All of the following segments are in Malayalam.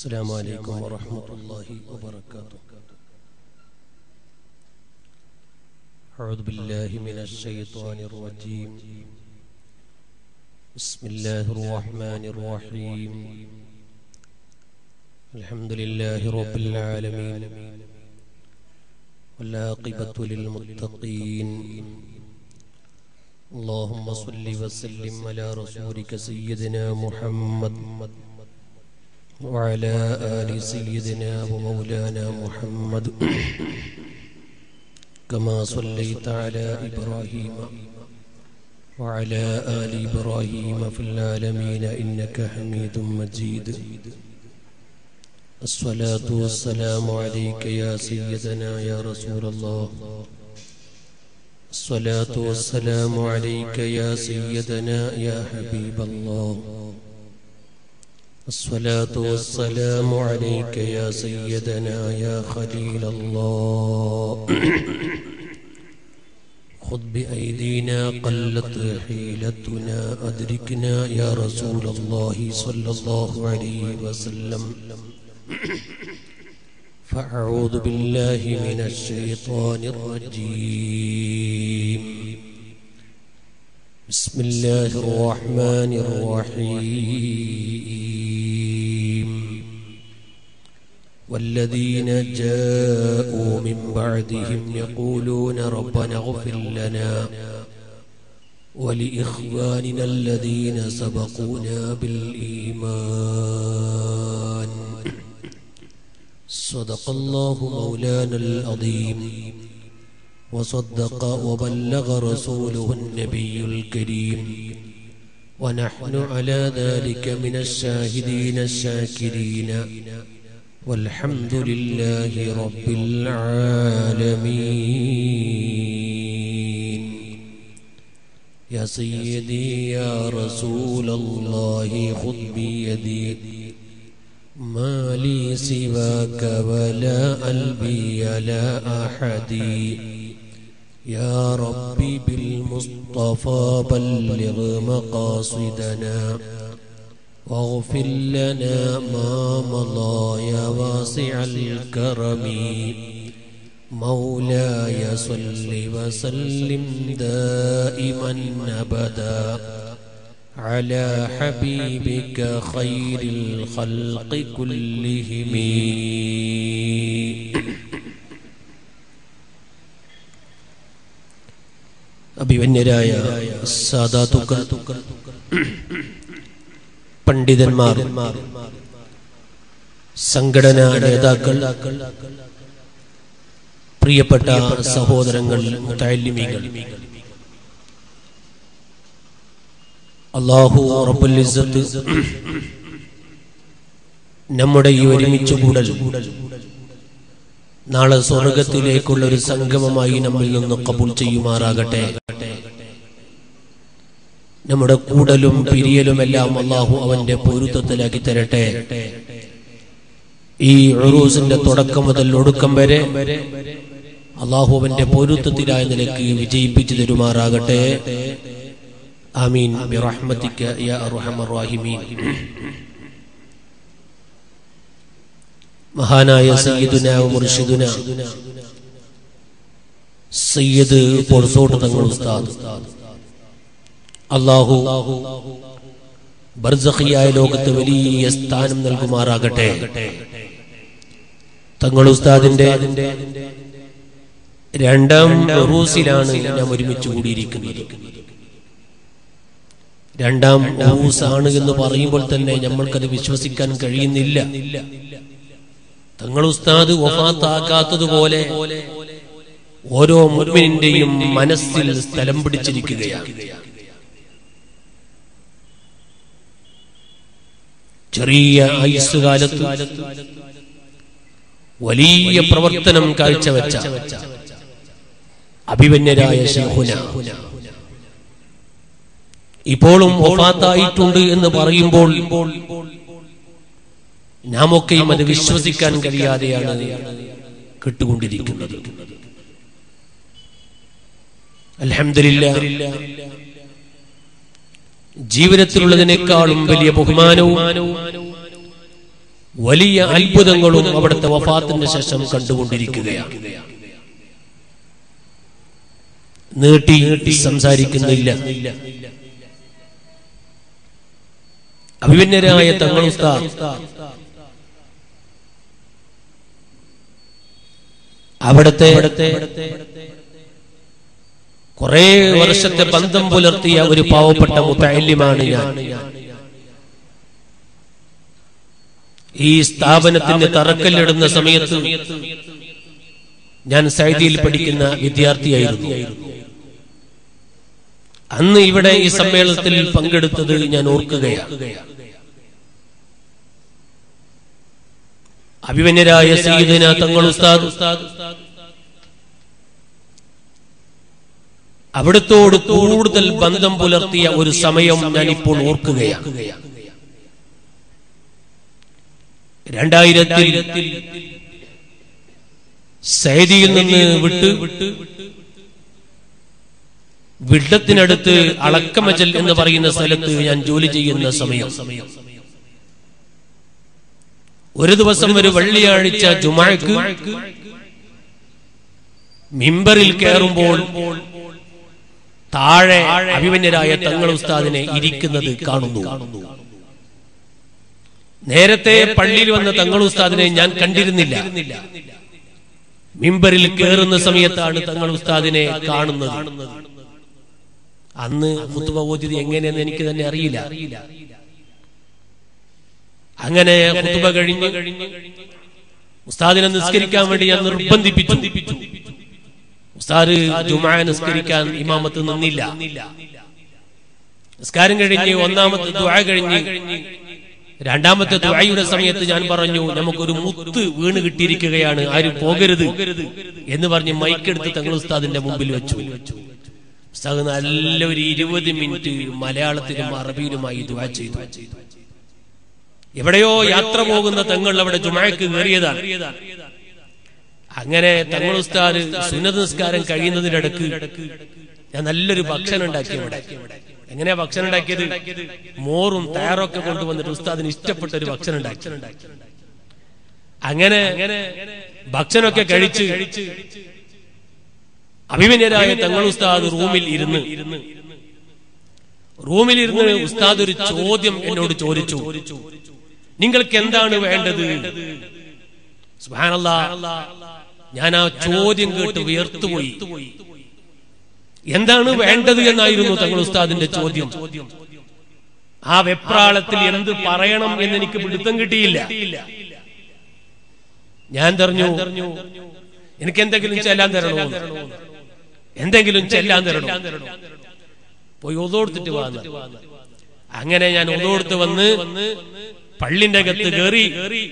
السلام عليكم ورحمة الله وبركاته أعوذ بالله من الشيطان الرجيم بسم الله الرحمن الرحيم الحمد لله رب العالمين والعاقبة للمتقين اللهم صل وسلم على رسولك سيدنا محمد وعلى آل سيدنا ومولانا محمد كما صليت على إبراهيم وعلى آل إبراهيم في العالمين إنك حميد مجيد الصلاة والسلام عليك يا سيدنا يا رسول الله الصلاة والسلام عليك يا سيدنا يا حبيب الله الصلاة والسلام عليك يا سيدنا يا خليل الله خذ بأيدينا قلت حيلتنا أدركنا يا رسول الله صلى الله عليه وسلم فأعوذ بالله من الشيطان الرجيم بسم الله الرحمن الرحيم والذين جاءوا من بعدهم يقولون ربنا اغفر لنا ولإخواننا الذين سبقونا بالإيمان صدق الله مولانا العظيم وصدق وبلغ رسوله النبي الكريم ونحن على ذلك من الشاهدين الشاكرين والحمد لله رب العالمين يا سيدي يا رسول الله خذ بيدي ما لي سواك ولا قلبي لا أحدي يا ربي بالمصطفى بلغ مقاصدنا واغفر لنا ما مضى يا واسع الكرم مولاي صل وسلم دائما ابدا على حبيبك خير الخلق كلهم അഭിമന്യരായ സാധാതുക്കൾ പണ്ഡിതന്മാർ സംഘടനാ നേതാക്കൾ പ്രിയപ്പെട്ട സഹോദരങ്ങൾ മുത്തല്ലിമികൾ അള്ളാഹു റബ്ബുൽ ഇസ്സത്ത് നമ്മുടെ ഈ ഒരുമിച്ച് കൂടൽ നാളെ സ്വർഗത്തിലേക്കുള്ള ഒരു സംഗമമായി നമ്മിൽ നിന്ന് കബൂൾ ചെയ്യുമാറാകട്ടെ നമ്മുടെ കൂടലും പിരിയലും എല്ലാം അള്ളാഹു അവന്റെ പൊരുത്തത്തിലാക്കി തരട്ടെ ഈ ഉറൂസിന്റെ തുടക്കം മുതൽ ഒടുക്കം വരെ അള്ളാഹു അവന്റെ പൊരുത്തത്തിലായ നിലക്ക് വിജയിപ്പിച്ചു തരുമാറാകട്ടെ ആമീൻ ബിറഹ്മതിക യാ അർഹമർ റഹീമീൻ മഹാനായ സയ്യിദുന മുർഷിദുന സയ്യിദ് പൊർസോട്ട് തങ്ങൾ ഉസ്താദ് അള്ളാഹു ബർസഖിയായ ലോകത്ത് വലിയ സ്ഥാനം നൽകുമാറാകട്ടെ തങ്ങൾ ഉസ്താദിന്റെ രണ്ടാം റൂസിലാണ് നാം ഒരുമിച്ച് കൂടിയിരിക്കുന്നത് രണ്ടാം റൂസാണ് എന്ന് പറയുമ്പോൾ തന്നെ നമ്മൾക്കത് വിശ്വസിക്കാൻ കഴിയുന്നില്ല തങ്ങൾ ഉസ്താദ് വഫാത്താക്കാത്തതുപോലെ ഓരോ മുഅ്മിനിന്റെയും മനസ്സിൽ സ്ഥലം പിടിച്ചിരിക്കുകയാണ് ചെറിയ ആയുസ് കാലത്ത് വലിയ പ്രവർത്തനം കാഴ്ചവെച്ച അഭിമന്യരായ ശൈഖുന ഇപ്പോഴും ഒഫാത്തായിട്ടുണ്ട് എന്ന് പറയുമ്പോൾ നാമൊക്കെയും അത് വിശ്വസിക്കാൻ കഴിയാതെയാണ് കിട്ടുകൊണ്ടിരിക്കുന്നത് അൽഹംദുലില്ലാ ജീവിതത്തിലുള്ളതിനേക്കാളും വലിയ ബഹുമാനവും വലിയ അത്ഭുതങ്ങളും അവിടുത്തെ വഫാത്തിന് ശേഷം കണ്ടുകൊണ്ടിരിക്കുകയാണ് നീട്ടി സംസാരിക്കുന്നില്ല അഭിമന്യരായ തങ്ങൾ ഉസ്താദ് അവിടുത്തെ കുറെ വർഷത്തെ ബന്ധം പുലർത്തിയ ഒരു പാവപ്പെട്ട മുത്തല്യമാണ് ഞാൻ ഈ സ്ഥാപനത്തിന് തറക്കല്ലിടുന്ന സമയത്ത് ഞാൻ സൈദിയിൽ പഠിക്കുന്ന വിദ്യാർത്ഥിയായിരുന്നു അന്ന് ഇവിടെ ഈ സമ്മേളനത്തിൽ പങ്കെടുത്തത് ഞാൻ ഓർക്കുകയാണ് അഭിമന്യരായ സീദന തങ്ങൾ ഉസ്താദ് അവിടത്തോട് കൂടുതൽ ബന്ധം പുലർത്തിയ ഒരു സമയം ഞാൻ ഇപ്പോൾ ഓർക്കുകയാണ് രണ്ടായിരത്തിൽ സൈദിയിൽ നിന്ന് വിട്ട് വിഡത്തിനടുത്ത് അളക്കമജൽ എന്ന് പറയുന്ന സ്ഥലത്ത് ഞാൻ ജോലി ചെയ്യുന്ന സമയം ഒരു ദിവസം ഒരു വെള്ളിയാഴ്ച ജുമാക്ക് മിമ്പറിൽ കയറുമ്പോൾ താഴെ അഭിമന്യരായ തങ്ങൾ ഉസ്താദിനെ ഇരിക്കുന്നത് കാണുന്നു നേരത്തെ പള്ളിയിൽ വന്ന തങ്ങൾ ഉസ്താദിനെ ഞാൻ കണ്ടിരുന്നില്ല മിമ്പറിൽ കയറുന്ന സമയത്താണ് തങ്ങൾ ഉസ്താദിനെ കാണുന്നത് അന്ന് കുത്തുബ ഓതിയത് എങ്ങനെയെന്ന് എനിക്ക് തന്നെ അറിയില്ല അങ്ങനെ കുത്തുബ കഴിഞ്ഞ് ഉസ്താദിനെ നിസ്കരിക്കാൻ വേണ്ടി ഞാൻ നിർബന്ധിപ്പിച്ചു ഉസ്താദ് ജുമാ നിസ്കരിക്കാൻ ഇമാമത്ത് നിന്നില്ല നിസ്കാരം കഴിഞ്ഞ് ഒന്നാമത്തെ ദുആ കഴിഞ്ഞ് രണ്ടാമത്തെ ദുആയുടെ സമയത്ത് ഞാൻ പറഞ്ഞു നമുക്കൊരു മുത്ത് വീണ് കിട്ടിയിരിക്കുകയാണ് ആരും പോകരുത് എന്ന് പറഞ്ഞ് മൈക്കെടുത്ത് തങ്ങൾ ഉസ്താദിന്റെ മുമ്പിൽ വെച്ചു ഉസ്താദ് നല്ല ഒരു ഇരുപത് മിനിറ്റ് മലയാളത്തിലും അറബിയിലുമായി ദുആ ചെയ്തു എവിടെയോ യാത്ര പോകുന്ന തങ്ങൾ അവിടെ ജുമാക്ക് കയറിയതാണ് അങ്ങനെ തങ്ങൾ ഉസ്താദ് സുന്നത നിസ്കാരം കഴിയുന്നതിനിടക്ക് ഞാൻ നല്ലൊരു ഭക്ഷണം ഉണ്ടാക്കി അവിടെ എങ്ങനെയാ ഭക്ഷണം ഉണ്ടാക്കിയത് മോറും തയ്യാറൊക്കെ കൊണ്ടുവന്നിട്ട് ഉസ്താദിന് ഇഷ്ടപ്പെട്ട ഒരു ഭക്ഷണം ഉണ്ടാക്കി അങ്ങനെ ഭക്ഷണമൊക്കെ കഴിച്ച് അഭിമന്യരായ തങ്ങൾ ഉസ്താദ് റൂമിൽ ഇരുന്ന് റൂമിൽ ഇരുന്ന് ഉസ്താദ് ഒരു ചോദ്യം എന്നോട് ചോദിച്ചു നിങ്ങൾക്ക് എന്താണ് വേണ്ടത് സുബ്ഹാനല്ലാ ഞാൻ ആ ചോദ്യം കേട്ട് വിയർത്തുപോയി എന്താണ് വേണ്ടത് എന്നായിരുന്നു തങ്ങൾ ഉസ്താദിന്റെ ചോദ്യം ആ വെപ്രാളത്തിൽ എന്ത് പറയണം എന്ന് എനിക്ക് പിടുത്തം കിട്ടിയില്ല ഞാൻ തെരഞ്ഞു എനിക്ക് എന്തെങ്കിലും ചെല്ലാൻ തരണോ എന്തെങ്കിലും ചെല്ലാൻ തരണോ പോയി ഒതോടുത്തിട്ട് വന്ന് അങ്ങനെ ഞാൻ ഒതോടുത്ത് വന്ന് പള്ളിന്റെ അകത്ത് കയറി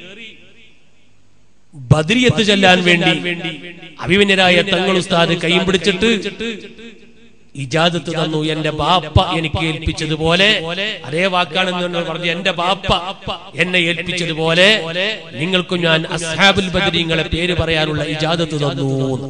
ബദ്രിയത്ത് ചെല്ലാൻ വേണ്ടി അഭിമന്യരായ തങ്ങൾ ഉസ്താദ് കൈയും പിടിച്ചിട്ട് ഇജാദത്ത് തന്നു എന്റെ ബാപ്പ എനിക്ക് ഏൽപ്പിച്ചതുപോലെ അതേ വാക്കാണെന്ന് പറഞ്ഞു എന്റെ ബാപ്പ എന്നെ ഏൽപ്പിച്ചതുപോലെ നിങ്ങൾക്കും ഞാൻ അസ്ഹാബുൽ ബദരീങ്ങളെ പേര് പറയാനുള്ള ഇജാദത്ത് തന്നു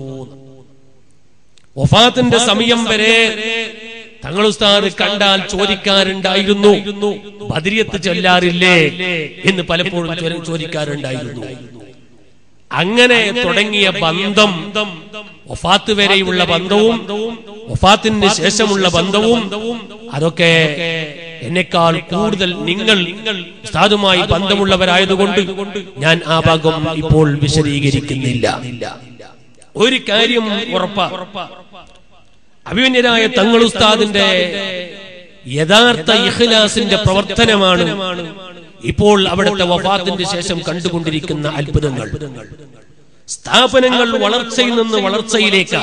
വഫാത്തിന്റെ സമയം വരെ തങ്ങൾ ഉസ്താദ് കണ്ടാൽ ചോദിക്കാറുണ്ടായിരുന്നു ബദരിയത്ത് ചൊല്ലാറില്ലേ എന്ന് പലപ്പോഴും ചോ- ചോദിക്കാറുണ്ടായിരുന്നു അങ്ങനെ തുടങ്ങിയ ബന്ധം വഫാത്ത് വരെയുള്ള ബന്ധവും വഫാത്തിന് ശേഷമുള്ള ബന്ധവും അതൊക്കെ എന്നെക്കാൾ കൂടുതൽ നിങ്ങൾ ഉസ്താദുമായി ബന്ധമുള്ളവരായതുകൊണ്ട് ഞാൻ ആ ഭാഗം ഇപ്പോൾ വിശദീകരിക്കുന്നില്ല ഒരു കാര്യം ഉറപ്പാ അഭിമന്യരായ തങ്ങൾ ഉസ്താദിന്റെ യഥാർത്ഥ ഇഖ്ലാസിന്റെ പ്രവർത്തനമാണ് ഇപ്പോൾ അവിടുത്തെ വഫാത്തിന്റെ ശേഷം കണ്ടുകൊണ്ടിരിക്കുന്ന അത്ഭുതങ്ങൾ സ്ഥാപനങ്ങൾ വളർച്ചയിൽ നിന്ന് വളർച്ചയിലേക്ക്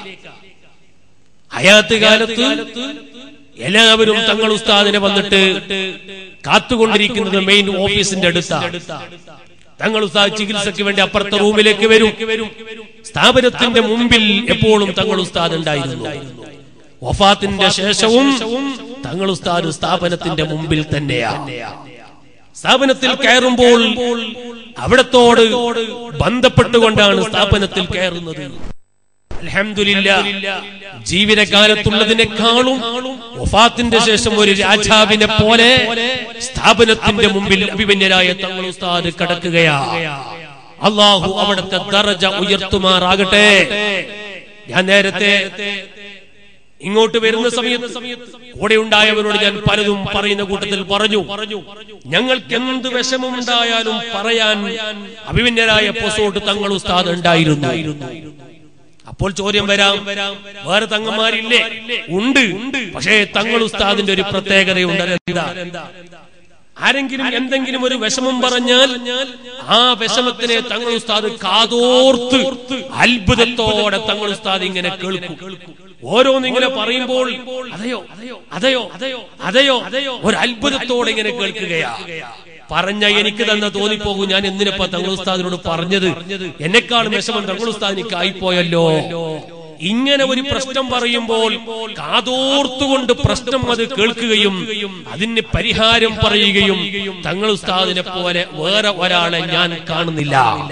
ഹയാത്ത് കാലത്ത് എല്ലാവരും തങ്ങൾ ഉസ്താദിനെ വന്നിട്ട് കാത്തുകൊണ്ടിരിക്കുന്നത് മെയിൻ ഓഫീസിന്റെ അടുത്താണ് തങ്ങൾ ഉസ്താദ് ചികിത്സയ്ക്ക് വേണ്ടി അപ്പുറത്തെ റൂമിലേക്ക് വരും സ്ഥാപനത്തിന്റെ മുമ്പിൽ എപ്പോഴും തങ്ങൾ ഉസ്താദ് ഉണ്ടായിരുന്നു വഫാത്തിന്റെ ശേഷവും തങ്ങൾ ഉസ്താദ് സ്ഥാപനത്തിന്റെ മുമ്പിൽ തന്നെയാണ് സ്ഥാപനത്തിൽ കയറുമ്പോൾ അവിടത്തോട് ബന്ധപ്പെട്ടുകൊണ്ടാണ് സ്ഥാപനത്തിൽ കയറുന്നത് അൽഹംദുലില്ലാ ജീവിതകാലത്തുള്ളതിനേക്കാളും വഫാത്തിന്റെ ശേഷം ഒരു രാജാവിനെ പോലെ സ്ഥാപനത്തിന്റെ മുമ്പിൽ അഭിമന്യരായ തങ്ങൾ ഉസ്താദ് കടക്കുകയാ അള്ളാഹു അവിടുത്തെ ദറജ ഉയർത്തുമാറാകട്ടെ ഞാൻ നേരത്തെ ഇങ്ങോട്ട് വരുന്ന സമയത്ത് കൂടെ ഉണ്ടായവരോട് ഞാൻ പലതും പറയുന്ന കൂട്ടത്തിൽ പറഞ്ഞു ഞങ്ങൾക്ക് എന്ത് വിഷമമുണ്ടായാലും പറയാൻ അഭിമന്യരായ പൊസോട്ട് തങ്ങൾ ഉസ്താദ് ഉണ്ടായിരുന്നു അപ്പോൾ ചോദ്യം വരാം വേറെ തങ്ങന്മാരില്ലേ ഉണ്ട് പക്ഷേ തങ്ങൾ ഉസ്താദിന്റെ ഒരു പ്രത്യേകതയുണ്ട് അതെന്താ ആരെങ്കിലും എന്തെങ്കിലും ഒരു വിഷമം പറഞ്ഞാൽ ആ വിഷമത്തിനെ തങ്ങൾ ഉസ്താദ് കാതോർത്ത് അത്ഭുതത്തോടെ തങ്ങൾ ഉസ്താദ് ഇങ്ങനെ കേൾക്കും ഓരോന്നിങ്ങനെ പറയുമ്പോൾ അതെയോ അതെയോ അതെയോ അതെയോ ഒരു അത്ഭുതത്തോടെ ഇങ്ങനെ കേൾക്കുകയാ പറഞ്ഞ എനിക്ക് തന്നെ തോന്നിപ്പോകും ഞാൻ എന്തിനപ്പ തങ്ങൾ ഉസ്താദിനോട് പറഞ്ഞത് എന്നെക്കാളും വിഷമം തങ്ങൾ ഉസ്താദിനിക്ക് ആയിപ്പോയല്ലോ ഇങ്ങനെ ഒരു പ്രശ്നം പറയുമ്പോൾ കാതോർത്തുകൊണ്ട് പ്രശ്നം അത് കേൾക്കുകയും അതിന് പരിഹാരം പറയുകയും തങ്ങൾ ഉസ്താദിനെ പോലെ വേറെ ഒരാളെ ഞാൻ കാണുന്നില്ല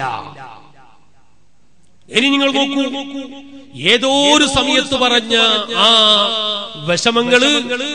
ഇനി നിങ്ങൾ നോക്കൂ ഏതോ ഒരു സമയത്ത് പറഞ്ഞ ആ വിഷമങ്ങള്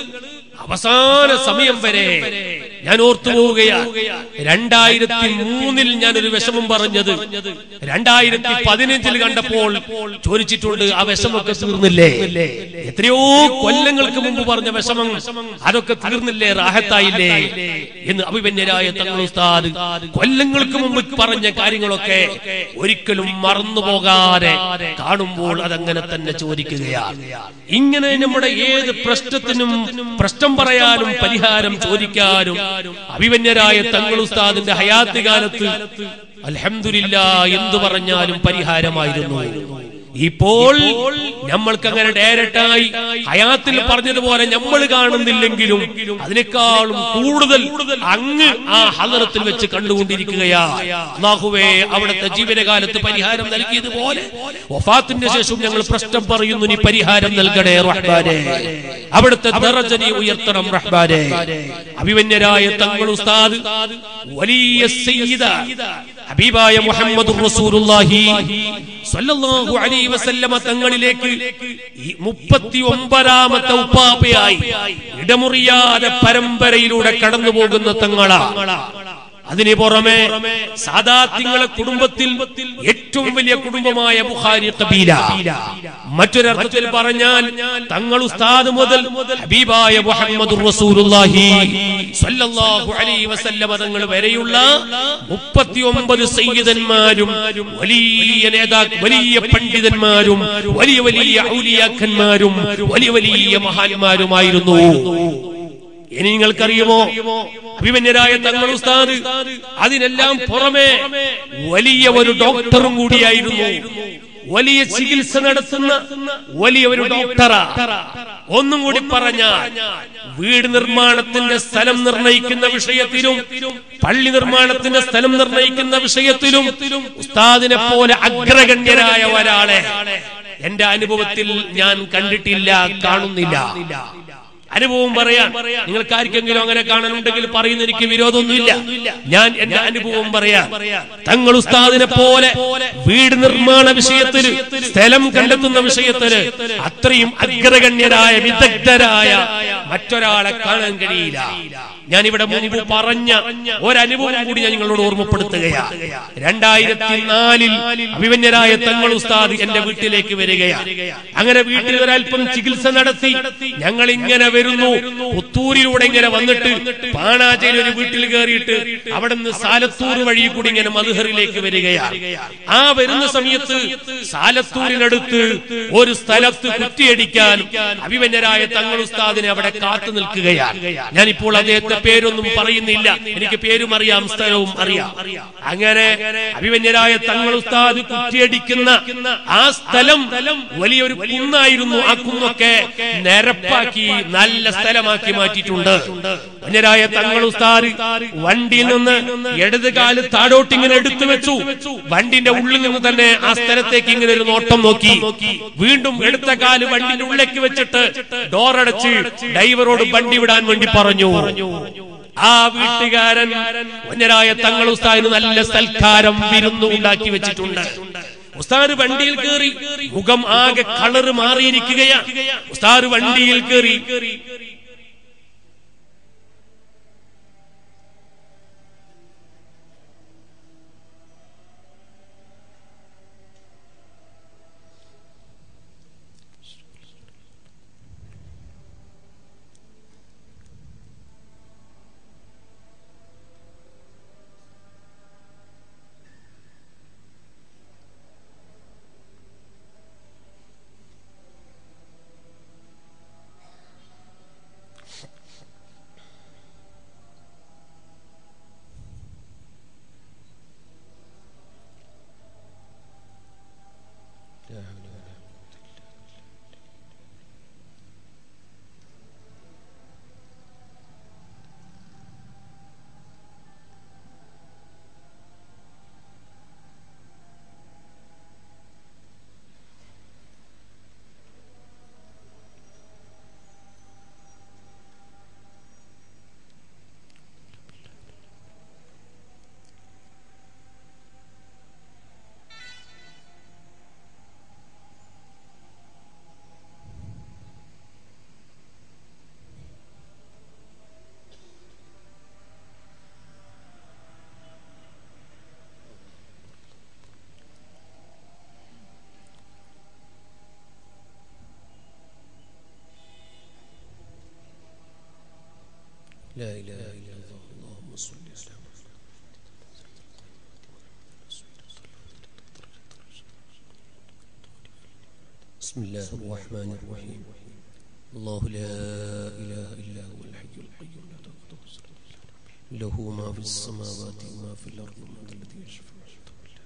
അവസാന സമയം വരെ ഞാൻ ഓർത്തു പോവുകയാണ് രണ്ടായിരത്തി മൂന്നിൽ ഞാൻ ഒരു വിഷമം പറഞ്ഞത് രണ്ടായിരത്തി പതിനഞ്ചിൽ കണ്ടപ്പോൾ ചോദിച്ചിട്ടുണ്ട് ആ വിഷമൊക്കെ തീർന്നില്ലേ എത്രയോ കൊല്ലങ്ങൾക്ക് മുമ്പ് പറഞ്ഞ വിഷമം അതൊക്കെ തീർന്നില്ലേ റാഹത്തായില്ലേ എന്ന് അഭിമന്യരായ തങ്ങൾ ഉസ്താദ് കൊല്ലങ്ങൾക്ക് മുമ്പ് പറഞ്ഞ കാര്യങ്ങളൊക്കെ ഒരിക്കലും മറന്നു പോകാതെ കാണുമ്പോൾ അതങ്ങനെ തന്നെ ചോദിക്കുകയാണ് ഇങ്ങനെ നമ്മുടെ ഏത് പ്രശ്നത്തിനും പ്രശ്നം പറയാനും പരിഹാരം ചോദിക്കാനും അഭിമന്യരായ തങ്ങൾ ഉസ്താദിന്റെ ഹയാത്ത് കാലത്ത് അൽഹംദുലില്ല എന്തു പറഞ്ഞാലും പരിഹാരമായിരുന്നു ഇപ്പോൾ നമ്മൾക്ക് അങ്ങനെ ഡയറക്റ്റായി ഹയാത്തിൽ പറഞ്ഞതുപോലെ നമ്മൾ കാണുന്നില്ലെങ്കിലും അതിനേക്കാളും കൂടുതൽ അങ്ങ് ആ ഹലറത്തിൽ വെച്ച് കണ്ടുകൊണ്ടിരിക്കുകയാ അള്ളാഹുവേ അവിടുത്തെ ജീവനകാലത്ത് പരിഹാരം നൽകിയതുപോലെ വഫാത്തിന്റെ ശേഷം ഞങ്ങൾ പ്രശ്നം പറയുന്നു നീ പരിഹാരം നൽകണേ റഹ്മാനെ അവിടുത്തെ ദറജ നീ ഉയർത്തണം റഹ്മാനെ അഭിമന്യരായ തങ്ങൾ ഉസ്താദ് വലിയ സയ്യിദ ഹബീബായ മുഹമ്മദ് റസൂലുള്ളാഹി സ്വല്ലല്ലാഹു അലൈഹി വസല്ലമ തങ്ങളിലേക്ക് ഈ മുപ്പത്തി ഒമ്പതാമത്തെ ഉപ്പാപ്പയായി ഇടമുറിയാതെ പരമ്പരയിലൂടെ കടന്നു പോകുന്ന തങ്ങളാ അതിന് പുറമെ സാദാത്യങ്ങളെ കുടുംബത്തിൽ ഏറ്റവും വലിയ കുടുംബമായ ബുഖാരി കബീല മറ്റൊരർത്ഥത്തിൽ പറഞ്ഞാൽ തങ്ങൾ ഉസ്താദ് മുതൽ ഹബീബായ മുഹമ്മദ് റസൂലുള്ളാഹി സ്വല്ലല്ലാഹു അലൈഹി വസല്ലമ തങ്ങൾ വരെയുള്ള മുപ്പത്തിയൊമ്പത് സയ്യിദന്മാരും വലിയ നേതാ വലിയ പണ്ഡിതന്മാരും വലിയ വലിയ ഔലിയാക്കന്മാരും വലിയ വലിയ മഹാന്മാരുമായിരുന്നു ഇനി നിങ്ങൾക്കറിയുമോ അഭിമന്യരായ തങ്ങൾ ഉസ്താദ് അതിനെല്ലാം പുറമെ വലിയ ഒരു ഡോക്ടറും കൂടിയായിരുന്നു വലിയ ചികിത്സ നടത്തുന്ന വലിയ ഒരു ഡോക്ടറാ ഒന്നും കൂടി പറഞ്ഞ വീട് നിർമ്മാണത്തിന്റെ സ്ഥലം നിർണയിക്കുന്ന വിഷയത്തിലും പള്ളി നിർമ്മാണത്തിന്റെ സ്ഥലം നിർണയിക്കുന്ന വിഷയത്തിലും ഉസ്താദിനെ പോലെ അഗ്രഗണ്യരായ ഒരാളെ എന്റെ അനുഭവത്തിൽ ഞാൻ കണ്ടിട്ടില്ല കാണുന്നില്ല അനുഭവം പറയാൻ നിങ്ങൾക്ക് ആർക്കെങ്കിലും അങ്ങനെ കാണാനുണ്ടെങ്കിൽ പറയുന്ന എനിക്ക് വിരോധമൊന്നുമില്ല ഞാൻ എന്റെ അനുഭവം പറയാം തങ്ങൾ ഉസ്താദിനെ പോലെ വീട് നിർമ്മാണ വിഷയത്തിൽ സ്ഥലം കണ്ടെത്തുന്ന വിഷയത്തിൽ അത്രയും അഗ്രഗണ്യരായ വിദഗ്ധരായ മറ്റൊരാളെ കാണാൻ കഴിയില്ല ഞാൻ ഇവിടെ മുൻപ് പറഞ്ഞ ഒരനുഭവം കൂടി ഞാൻ നിങ്ങളോട് ഓർമ്മപ്പെടുത്തുകയാണ് രണ്ടായിരത്തി നാലിൽ അഭിമന്യരായ തങ്ങൾ ഉസ്താദ് എന്റെ വീട്ടിലേക്ക് വരികയാണ് അങ്ങനെ വീട്ടിൽ ഒരല്പം ചികിത്സ നടത്തി ഞങ്ങൾ ഇങ്ങനെ വരുന്നു പുത്തൂരിലൂടെ ഇങ്ങനെ വന്നിട്ട് പാണാചേരി ഒരു വീട്ടിൽ കയറിയിട്ട് അവിടെ നിന്ന് സാലത്തൂർ വഴി കൂടി ഇങ്ങനെ മധുഹറിലേക്ക് വരികയാണ് ആ വരുന്ന സമയത്ത് സാലത്തൂരിനടുത്ത് ഒരു സ്ഥലത്ത് കുറ്റിയടിക്കാൻ അഭിമന്യരായ തങ്ങൾ ഉസ്താദിനെ അവിടെ കാത്തു നിൽക്കുകയാണ് ഞാനിപ്പോൾ അദ്ദേഹത്തെ പേരൊന്നും പറയുന്നില്ല എനിക്ക് പേരും അറിയാം സ്ഥലവും അറിയാം അങ്ങനെ അഭിമന്യരായ തങ്ങൾ ഉസ്താദ് കുറ്റിയടിക്കുന്ന ആ സ്ഥലം വലിയൊരു കുന്നായിരുന്നു ആ കുന്നൊക്കെ നിരപ്പാക്കി നല്ല സ്ഥലമാക്കി മാറ്റിയിട്ടുണ്ട് അന്യരായ തങ്ങൾ ഉസ്താദ് വണ്ടിയിൽ നിന്ന് ഇടത് കാല് താഴോട്ട് ഇങ്ങനെ എടുത്തു വെച്ചു വണ്ടിന്റെ ഉള്ളിൽ നിന്ന് തന്നെ ആ സ്ഥലത്തേക്ക് ഇങ്ങനെ ഒരു നോട്ടം നോക്കി വീണ്ടും എടുത്ത കാല് വണ്ടിന്റെ ഉള്ളിലേക്ക് വെച്ചിട്ട് ഡോറടച്ച് ഡ്രൈവറോട് വണ്ടി വിടാൻ വേണ്ടി പറഞ്ഞു ആ വീട്ടുകാരൻ വന്യരായ തങ്ങൾ ഉസ്താദിന് നല്ല സൽക്കാരം വിരുന്നു ഉണ്ടാക്കി വെച്ചിട്ടുണ്ട് ഉസ്താദ് വണ്ടിയിൽ കയറി മുഖം ആകെ കളറ് മാറിയിരിക്കുകയാണ് ഉസ്താദ് വണ്ടിയിൽ കയറി لا إله إلا الله اللهم صل على بسم الله الرحمن الرحيم الله لا إله إلا هو الحي القيوم لا تأخذه سنة له ما في السماوات وما في الأرض من ذا الذي يشفع عنده إلا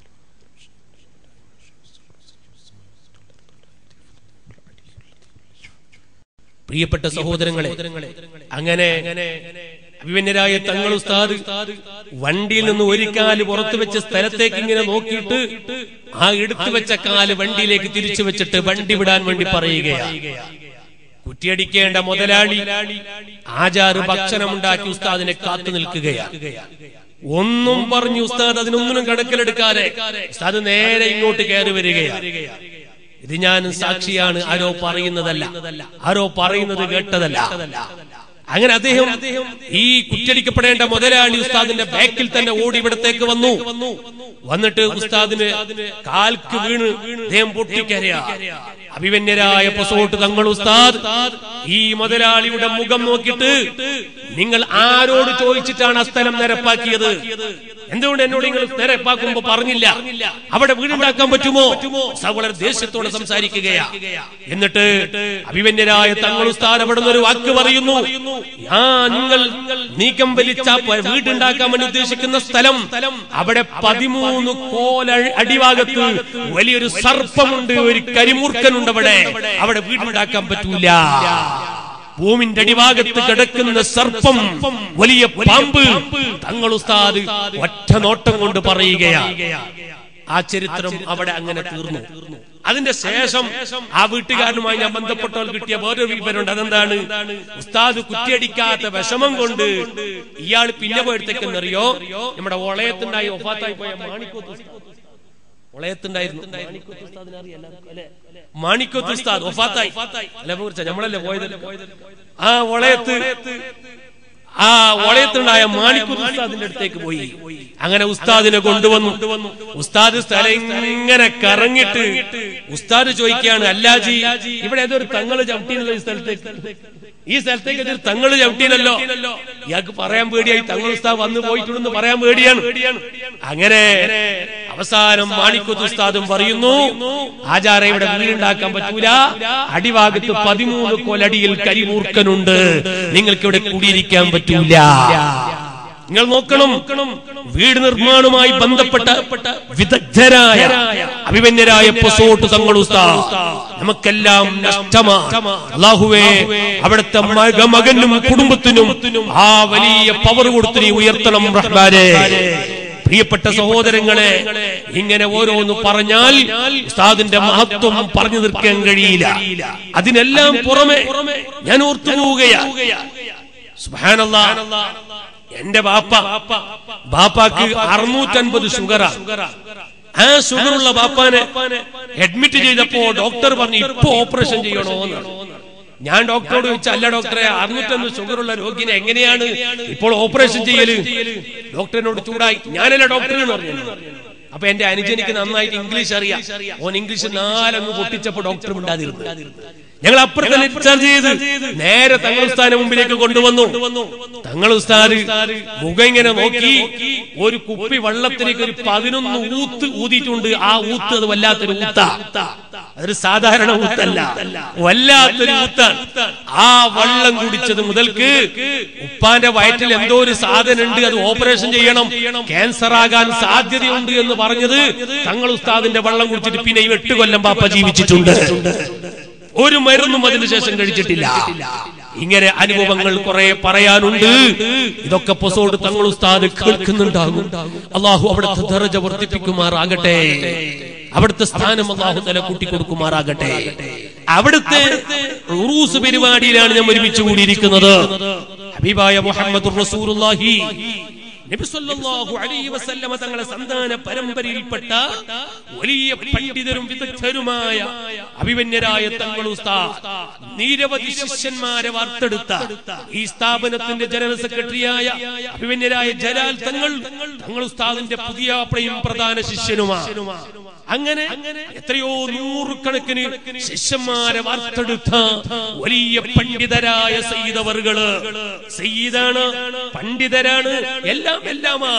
പ്രിയപ്പെട്ട സഹോദരങ്ങളെ അങ്ങനെ അഭിമന്യരായ തങ്ങൾ ഉസ്താദ് വണ്ടിയിൽ നിന്ന് ഒരു കാല് പുറത്തു വെച്ച സ്ഥലത്തേക്ക് ഇങ്ങനെ നോക്കിയിട്ട് ആ എടുത്തു വെച്ച കാല് വണ്ടിയിലേക്ക് തിരിച്ചു വെച്ചിട്ട് വണ്ടി വിടാൻ വേണ്ടി പറയുകയാണ് കുറ്റിയടിക്കേണ്ട മുതലാളി ആചാറ് ഭക്ഷണമുണ്ടാക്കി ഉസ്താദിനെ കാത്തു നിൽക്കുകയാണ് ഒന്നും പറഞ്ഞു ഉസ്താദ് അതിനൊന്നിനും കണക്കിലെടുക്കാതെ ഉസ്താദ് നേരെ ഇങ്ങോട്ട് കയറി വരികയാണ് ഇത് ഞാൻ സാക്ഷിയാണ് ആരോ പറയുന്നതല്ല ആരോ പറയുന്നത് കേട്ടതല്ല അങ്ങനെ അദ്ദേഹം ഈ കുറ്റടിക്കപ്പെടേണ്ട മുതലാളി ഉസ്താദിന്റെ ബാക്കിൽ തന്നെ ഓടി ഇവിടത്തേക്ക് വന്നു വന്നിട്ട് ഉസ്താദിന് കാൽക്ക് വീണ് അദ്ദേഹം പൊട്ടിക്കരയാ അഭിമന്യരായ പൊസോട്ട് തങ്ങൾ ഉസ്താദ് ഈ മുതലാളിയുടെ മുഖം നോക്കിയിട്ട് നിങ്ങൾ ആരോട് ചോദിച്ചിട്ടാണ് ആ സ്ഥലം നിരപ്പാക്കിയത് എന്തുകൊണ്ട് എന്നോട് നിങ്ങൾ നിരപ്പാക്കുമ്പോ പറഞ്ഞില്ല അവിടെ വീടുണ്ടാക്കാൻ പറ്റുമോ ഉസ്താദ് വളരെ ദേഷ്യത്തോടെ സംസാരിക്കുകയാ എന്നിട്ട് അഭിമന്യരായ തങ്ങൾ ഉസ്താദ് അവിടെ നിന്ന് ഒരു വാക്ക് പറയുന്നു ആ നിങ്ങൾ നീക്കം വലിച്ച പ- വീടുണ്ടാക്കാൻ വേണ്ടി ഉദ്ദേശിക്കുന്ന സ്ഥലം അവിടെ പതിമൂന്ന് കോല അടിഭാഗത്ത് വലിയൊരു സർപ്പമുണ്ട് ഒരു കരിമൂർക്കനുണ്ട് അവിടെ അവിടെ വീടുണ്ടാക്കാൻ പറ്റൂല ഭൂമിന്റെ അടിഭാഗത്ത് കിടക്കുന്ന സർപ്പം വലിയ പാമ്പ് തങ്ങൾ ഉസ്താദ് ഒറ്റ നോട്ടം കൊണ്ട് പറയുകയാണ് ആ ചരിത്രം അവിടെ അങ്ങനെ തീർന്നു അതിന്റെ ശേഷം ആ വീട്ടുകാരനുമായി ഞാൻ ബന്ധപ്പെട്ടവർ കിട്ടിയ വേറൊരു വിവരമുണ്ട് അതെന്താണ് ഉസ്താദ് കുറ്റിയടിക്കാത്ത വിഷമം കൊണ്ട് ഇയാൾ പിന്നെ പോയടുത്തേക്കെന്നറിയോ നമ്മുടെ ഒളയത്തുണ്ടായി ഒഫാത്തായി പോയ മാണിക്കോത്ത് ഉസ്താദ്. ഒളയത്തുണ്ടായിരുന്നു മാണിക്കോത്ത് ഉസ്താദിനെ അറിയാം എല്ലാവർക്കും, അല്ലേ? മാണിക്കോത്ത് ഉസ്താദ് ഒഫാത്തായി അല്ല കുറിച്ച നമ്മളല്ലേ പോയത് ആ ഒളയത്ത് ആ ഒളയത്തുണ്ടായ മാണിക്കൂർ ഉസ്താദിന്റെ അടുത്തേക്ക് പോയി അങ്ങനെ ഉസ്താദിനെ കൊണ്ടുവന്നു ഉസ്താദ് സ്ഥലം ഇങ്ങനെ കറങ്ങിട്ട് ഉസ്താദ് ചോദിക്കുകയാണ് അല്ലാജി ഇവിടെ ഏതൊരു തങ്ങള് ചവിട്ടിയല്ലോ ഈ സ്ഥലത്തേക്ക് ഈ സ്ഥലത്തേക്ക് ഒരു തങ്ങള് ചവിട്ടിയില്ലല്ലോ ഇയാൾക്ക് പറയാൻ പേടിയായി തങ്ങൾ ഉസ്താദ് വന്നു പോയിട്ടുണ്ടെന്ന് പറയാൻ പേടിയാണ് അങ്ങനെ അവസാനം മാണിക്കുത്ത് ഉസ്താദും പറയുന്നു ആചാര ഇവിടെ വീടുണ്ടാക്കാൻ പറ്റൂല അടിഭാഗത്ത് പതിമൂന്ന് കൊലടിയിൽ കരിമൂർക്കനുണ്ട് നിങ്ങൾക്ക് ഇവിടെ കൂടിയിരിക്കാൻ പറ്റൂല നിങ്ങൾ നോക്കണം വീട് നിർമ്മാണവുമായി ബന്ധപ്പെട്ട വിദഗ്ധരായ അഭിമന്യരായ പൊസോട്ട് തങ്ങൾ ഉസ്താദ് നമുക്കെല്ലാം നഷ്ടമാ അള്ളാഹുവേ അവിടുത്തെ മക മകനും കുടുംബത്തിനും ആ വലിയ പവർ കൊടുത്ത് നീ ഉയർത്തണം റഹ്മാനെ പ്രിയപ്പെട്ട സഹോദരങ്ങളെ ഇങ്ങനെ ഓരോന്ന് പറഞ്ഞാൽ ഉസ്താദിന്റെ മഹത്വം പറഞ്ഞു തീർക്കാൻ കഴിയില്ല അതിനെല്ലാം പുറമെ ഞാൻ ഓർത്തു പോവുകയാണ് സുബ്ഹാനല്ലാ എന്റെ ബാപ്പ ബാപ്പാക്ക് അറുന്നൂറ്റൻപത് ഷുഗറാ ആ ഷുഗറുള്ള ബാപ്പാനെ അഡ്മിറ്റ് ചെയ്തപ്പോ ഡോക്ടർ പറഞ്ഞു ഇപ്പൊ ഓപ്പറേഷൻ ചെയ്യണോ എന്നാണ് ഞാൻ ഡോക്ടറോട് ചോദിച്ചു അല്ല ഡോക്ടറെ അറുന്നൂറ്റൊന്ന് ഷുഗറുള്ള രോഗിനെ എങ്ങനെയാണ് ഇപ്പോൾ ഓപ്പറേഷൻ ചെയ്യല് ഡോക്ടറിനോട് ചൂടായി ഞാനല്ല ഡോക്ടർ എന്ന് പറഞ്ഞു അപ്പൊ എന്റെ അനുജനിക്ക് നന്നായിട്ട് ഇംഗ്ലീഷ് അറിയാം ഓൻ ഇംഗ്ലീഷ് നാലങ്ങ് പൊട്ടിച്ചപ്പോ ഡോക്ടർ ഉണ്ടാതിരുന്നു ഞങ്ങൾ അപ്പുറത്തെ ഡിസ്ചാർജ് ചെയ്ത് നേരെ തങ്ങൾ ഉസ്താദിന്റെ മുമ്പിലേക്ക് കൊണ്ടുവന്നു തങ്ങൾ ഉസ്താദ് മുഖം ഇങ്ങനെ നോക്കി ഒരു കുപ്പി വെള്ളത്തിലേക്ക് ഒരു പതിനൊന്ന് ഊത്ത് ഊതിയിട്ടുണ്ട് ആ ഊത്ത് അത് വല്ലാത്തൊരു ഊത്ത അതൊരു സാധാരണ ഊത്തല്ല വല്ലാത്തൊരു ഊത്താണ് ആ വെള്ളം കുടിച്ചത് മുതൽക്ക് ഉപ്പാന്റെ വയറ്റിൽ എന്തോ ഒരു സാധനം ഉണ്ട് അത് ഓപ്പറേഷൻ ചെയ്യണം ക്യാൻസർ ആകാൻ സാധ്യതയുണ്ട് എന്ന് പറഞ്ഞത് തങ്ങൾ ഉസ്താദിന്റെ വെള്ളം കുടിച്ചിട്ട് പിന്നെ ഈ എട്ട് കൊല്ലം പാപ്പ ജീവിച്ചിട്ടുണ്ട് ഒരു മരുന്നും അതിനുശേഷം കഴിച്ചിട്ടില്ല ഇങ്ങനെ അനുഭവങ്ങൾ കുറെ പറയാനുണ്ട് ഇതൊക്കെ പൊസോട് തങ്ങൾ ഉസ്താദ് കേൾക്കുന്നുണ്ടാകും അള്ളാഹു അവിടുത്തെ ദറജ വർദ്ധിപ്പിക്കുമാറാകട്ടെ അവിടുത്തെ സ്ഥാനം അള്ളാഹു തല കൂട്ടിക്കൊടുക്കുമാറാകട്ടെ അവിടുത്തെ ഉറൂസ് പരിപാടിയിലാണ് ഞാൻ ഒരുമിച്ച് കൂടിയിരിക്കുന്നത് ഹബീബായ മുഹമ്മദ് റസൂലുള്ളാഹി നബി സല്ലല്ലാഹു അലൈഹി വസല്ലമ തങ്ങളെ സന്താന പരമ്പരയിൽപ്പെട്ട വലിയ പണ്ഡിതരും വിദഗ്ധരുമായ അഭിമന്യരായ തങ്ങൾ ഉസ്താദ് നിരവധി ശിഷ്യന്മാരെ വാർത്തെടുത്ത ഈ സ്ഥാപനത്തിന്റെ ജനറൽ സെക്രട്ടറിയായ അഭിമന്യരായ ജലാൽ തങ്ങൾ തങ്ങൾ ഉസ്താദിന്റെ പുതിയ പ്രയും പ്രധാന ശിഷ്യനുമാണ് അങ്ങനെ എത്രയോ നൂറുകണക്കിന് ശിഷ്യന്മാരെ വാർത്തെടുത്ത വലിയ പണ്ഡിതരായ സയ്യിദവറുകള് സയ്യിദാണ് പണ്ഡിതരാണ് എല്ലാം എല്ലാമാ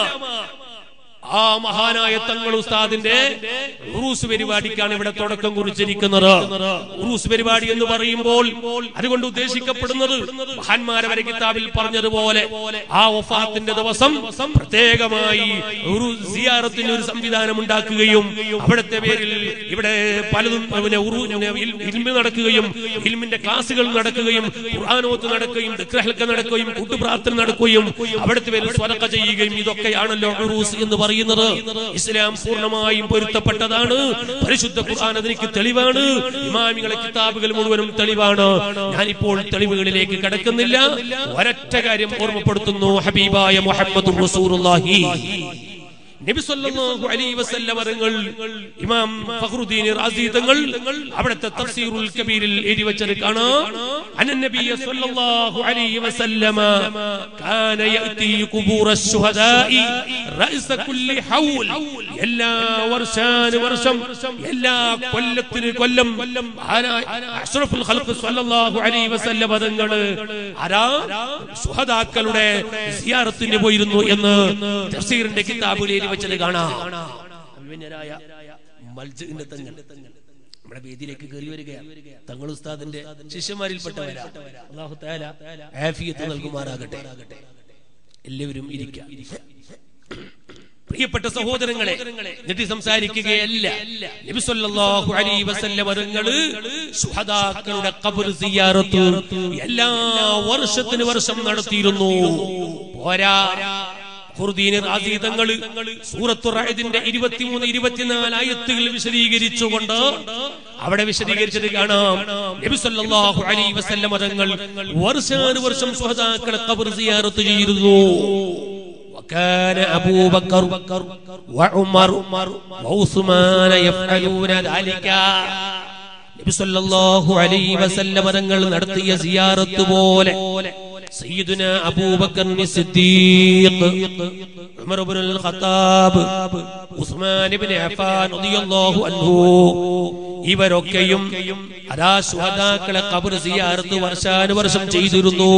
ആ മഹാനായ തങ്ങൾ ഉസ്താദിന്റെ ഉറൂസ് പരിപാടിക്കാണ് ഇവിടെ തുടക്കം കുറിച്ചിരിക്കുന്നത് ഉറൂസ് പരിപാടി എന്ന് പറയുമ്പോൾ അതുകൊണ്ട് ഉദ്ദേശിക്കപ്പെടുന്നത് മഹാന്മാരെ വരെ കിതാബിൽ പറഞ്ഞതുപോലെ ആ വഫാത്തിന്റെ ദിവസം പ്രത്യേകമായി ഒരു സിയാറത്തിന് ഒരു സംവിധാനം ഉണ്ടാക്കുകയും അവിടുത്തെ പേരിൽ ഇവിടെ പലതും പിന്നെ ഉറു- പിന്നെ ഇൽ- ഇൽമ് നടക്കുകയും ഇൽമിന്റെ ക്ലാസുകൾ നടക്കുകയും ഖുർആാനോത്ത് നടക്കുകയും ദിക്റഹൽക്ക നടക്കുകയും കൂട്ടുപ്രാർത്ഥന നടക്കുകയും അവിടുത്തെ പേരിൽ സ്വലക്ക ചെയ്യുകയും ഇതൊക്കെയാണല്ലോ ഉറൂസ് എന്ന് പറയുന്നത് ഇസ്ലാം പൂർണ്ണമായും പൊരുത്തപ്പെട്ടതാണ് പരിശുദ്ധ ഖുർആൻ അതിലേക്ക് തെളിവാണ് ഇമാമികളെ കിതാബുകൾ മുഴുവനും തെളിവാണ് ഞാനിപ്പോൾ തെളിവുകളിലേക്ക് കടക്കുന്നില്ല ഒരൊറ്റ കാര്യം ഓർമ്മപ്പെടുത്തുന്നു ഹബീബായ മുഹമ്മദ് റസൂലുള്ളാഹി നബി സല്ലല്ലാഹു അലൈഹി വസല്ലം തങ്ങൾ ഇമാം ഫഖറുദ്ദീൻ റാസി തങ്ങൾ അവിടുത്തെ തഫ്സീറുൽ കബീരിൽ എഴുതി വെച്ചത് കാണാം അന്ന നബിയ സല്ലല്ലാഹു അലൈഹി വസല്ലമ കാന യഅതി ഖുബൂറ ശുഹദാഇ റഅസ കുല്ലി ഹൗൽ എല്ലാ വർഷാന വർഷം എല്ലാ കൊല്ലത്തിന് കൊല്ലം മഹാനായ അഷ്റഫുൽ ഖൽഖ് സല്ലല്ലാഹു അലൈഹി വസല്ലം തങ്ങൾ ആരാ ശുഹദാക്കളുടെ സിയാറത്തിന് പോയിരുന്നു എന്ന് തഫ്സീറിന്റെ കിതാബിൽ എഴുതി വെച്ചത് കാണാം അഭിമന്യരായ മൽജിന്റെ തങ്ങൾ നമ്മുടെ വേദിയിലേക്ക് കയറി വരികയാണ് തങ്ങൾ ഉസ്താദിന്റെ ശിഷ്യന്മാരിൽപ്പെട്ടവരാ അള്ളാഹു തആല ആഫിയത്ത് നൽകുമാറാകട്ടെ എല്ലാവരും ഇരിക്കാം പ്രിയപ്പെട്ട സഹോദരങ്ങളെ എന്നിട്ട് സംസാരിക്കുകയല്ല നബി സല്ലല്ലാഹു അലൈഹി വസല്ലം തങ്ങള് ശുഹദാക്കളുടെ ഖബർ സിയാറത്ത് എല്ലാ വർഷത്തിന് വർഷം നടത്തിയിരുന്നു പോരാ ഖുർദീൻ റാസി തങ്ങള് സൂറത്തു റഅദിന്റെ 23 24 ആയത്തുകൾ വിശദീകരിച്ചുകൊണ്ട് അവിടെ വിശദീകരിച്ചത് കാണാം നബി സല്ലല്ലാഹു അലൈഹി വസല്ലം തങ്ങൾ വർഷാനുവർഷം ശുഹദാക്കളെ ഖബർ സിയാറത്ത് ചെയ്തിരുന്നു وكان أبو بكر وعمر وعثمان يفعلون ذلك നബി സല്ലല്ലാഹു അലൈഹി വസല്ലം തങ്ങൾ നടത്തിയ സിയാറത്ത് പോലെ സയ്യിദുന അബൂബക്കർ സിദ്ദീഖ് ഉമർ ഇബ്നുൽ ഖത്താബ് ഉസ്മാൻ ഇബ്നു അഫ്ഫാൻ റളിയല്ലാഹു അൻഹു ഇവരൊക്കെയും അതാ ശുഹദാക്കളെ ഖബർ സിയാറത്ത് വർഷാനുവർഷം ചെയ്തിരുന്നു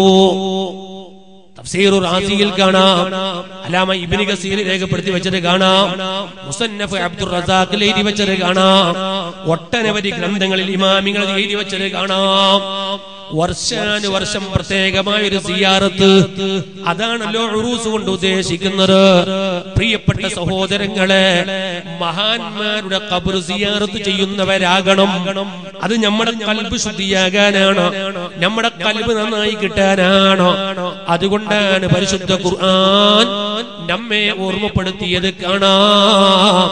തഫ്സീറു റാസിയിൽ കാണാം അലാമ ഇബ്നു കസീർ രേഖപ്പെടുത്തി വെച്ചത് കാണാം മുസന്നഫ് അബ്ദുർ റസാഖിൽ എഴുതി വെച്ചത് കാണാം ഒട്ടനവധി ഗ്രന്ഥങ്ങളിൽ ഇമാമിങ്ങൾ എഴുതി വെച്ചത് കാണാം വർഷാനുവർഷം പ്രത്യേകമായ ഒരു സിയാറത്ത് അതാണല്ലോ ഉറൂസ് കൊണ്ട് ഉദ്ദേശിക്കുന്നത് പ്രിയപ്പെട്ട സഹോദരങ്ങളെ മഹാന്മാരുടെ കബർ സിയാറത്ത് ചെയ്യുന്നവരാകണം അത് നമ്മുടെ കൽബ് ശുദ്ധിയാകാനാണ് നമ്മുടെ കൽബ് നന്നായി കിട്ടാനാണ് അതുകൊണ്ടാണ് പരിശുദ്ധ ഖുർആൻ നമ്മെ ഓർമ്മപ്പെടുത്തിയത് കാണാം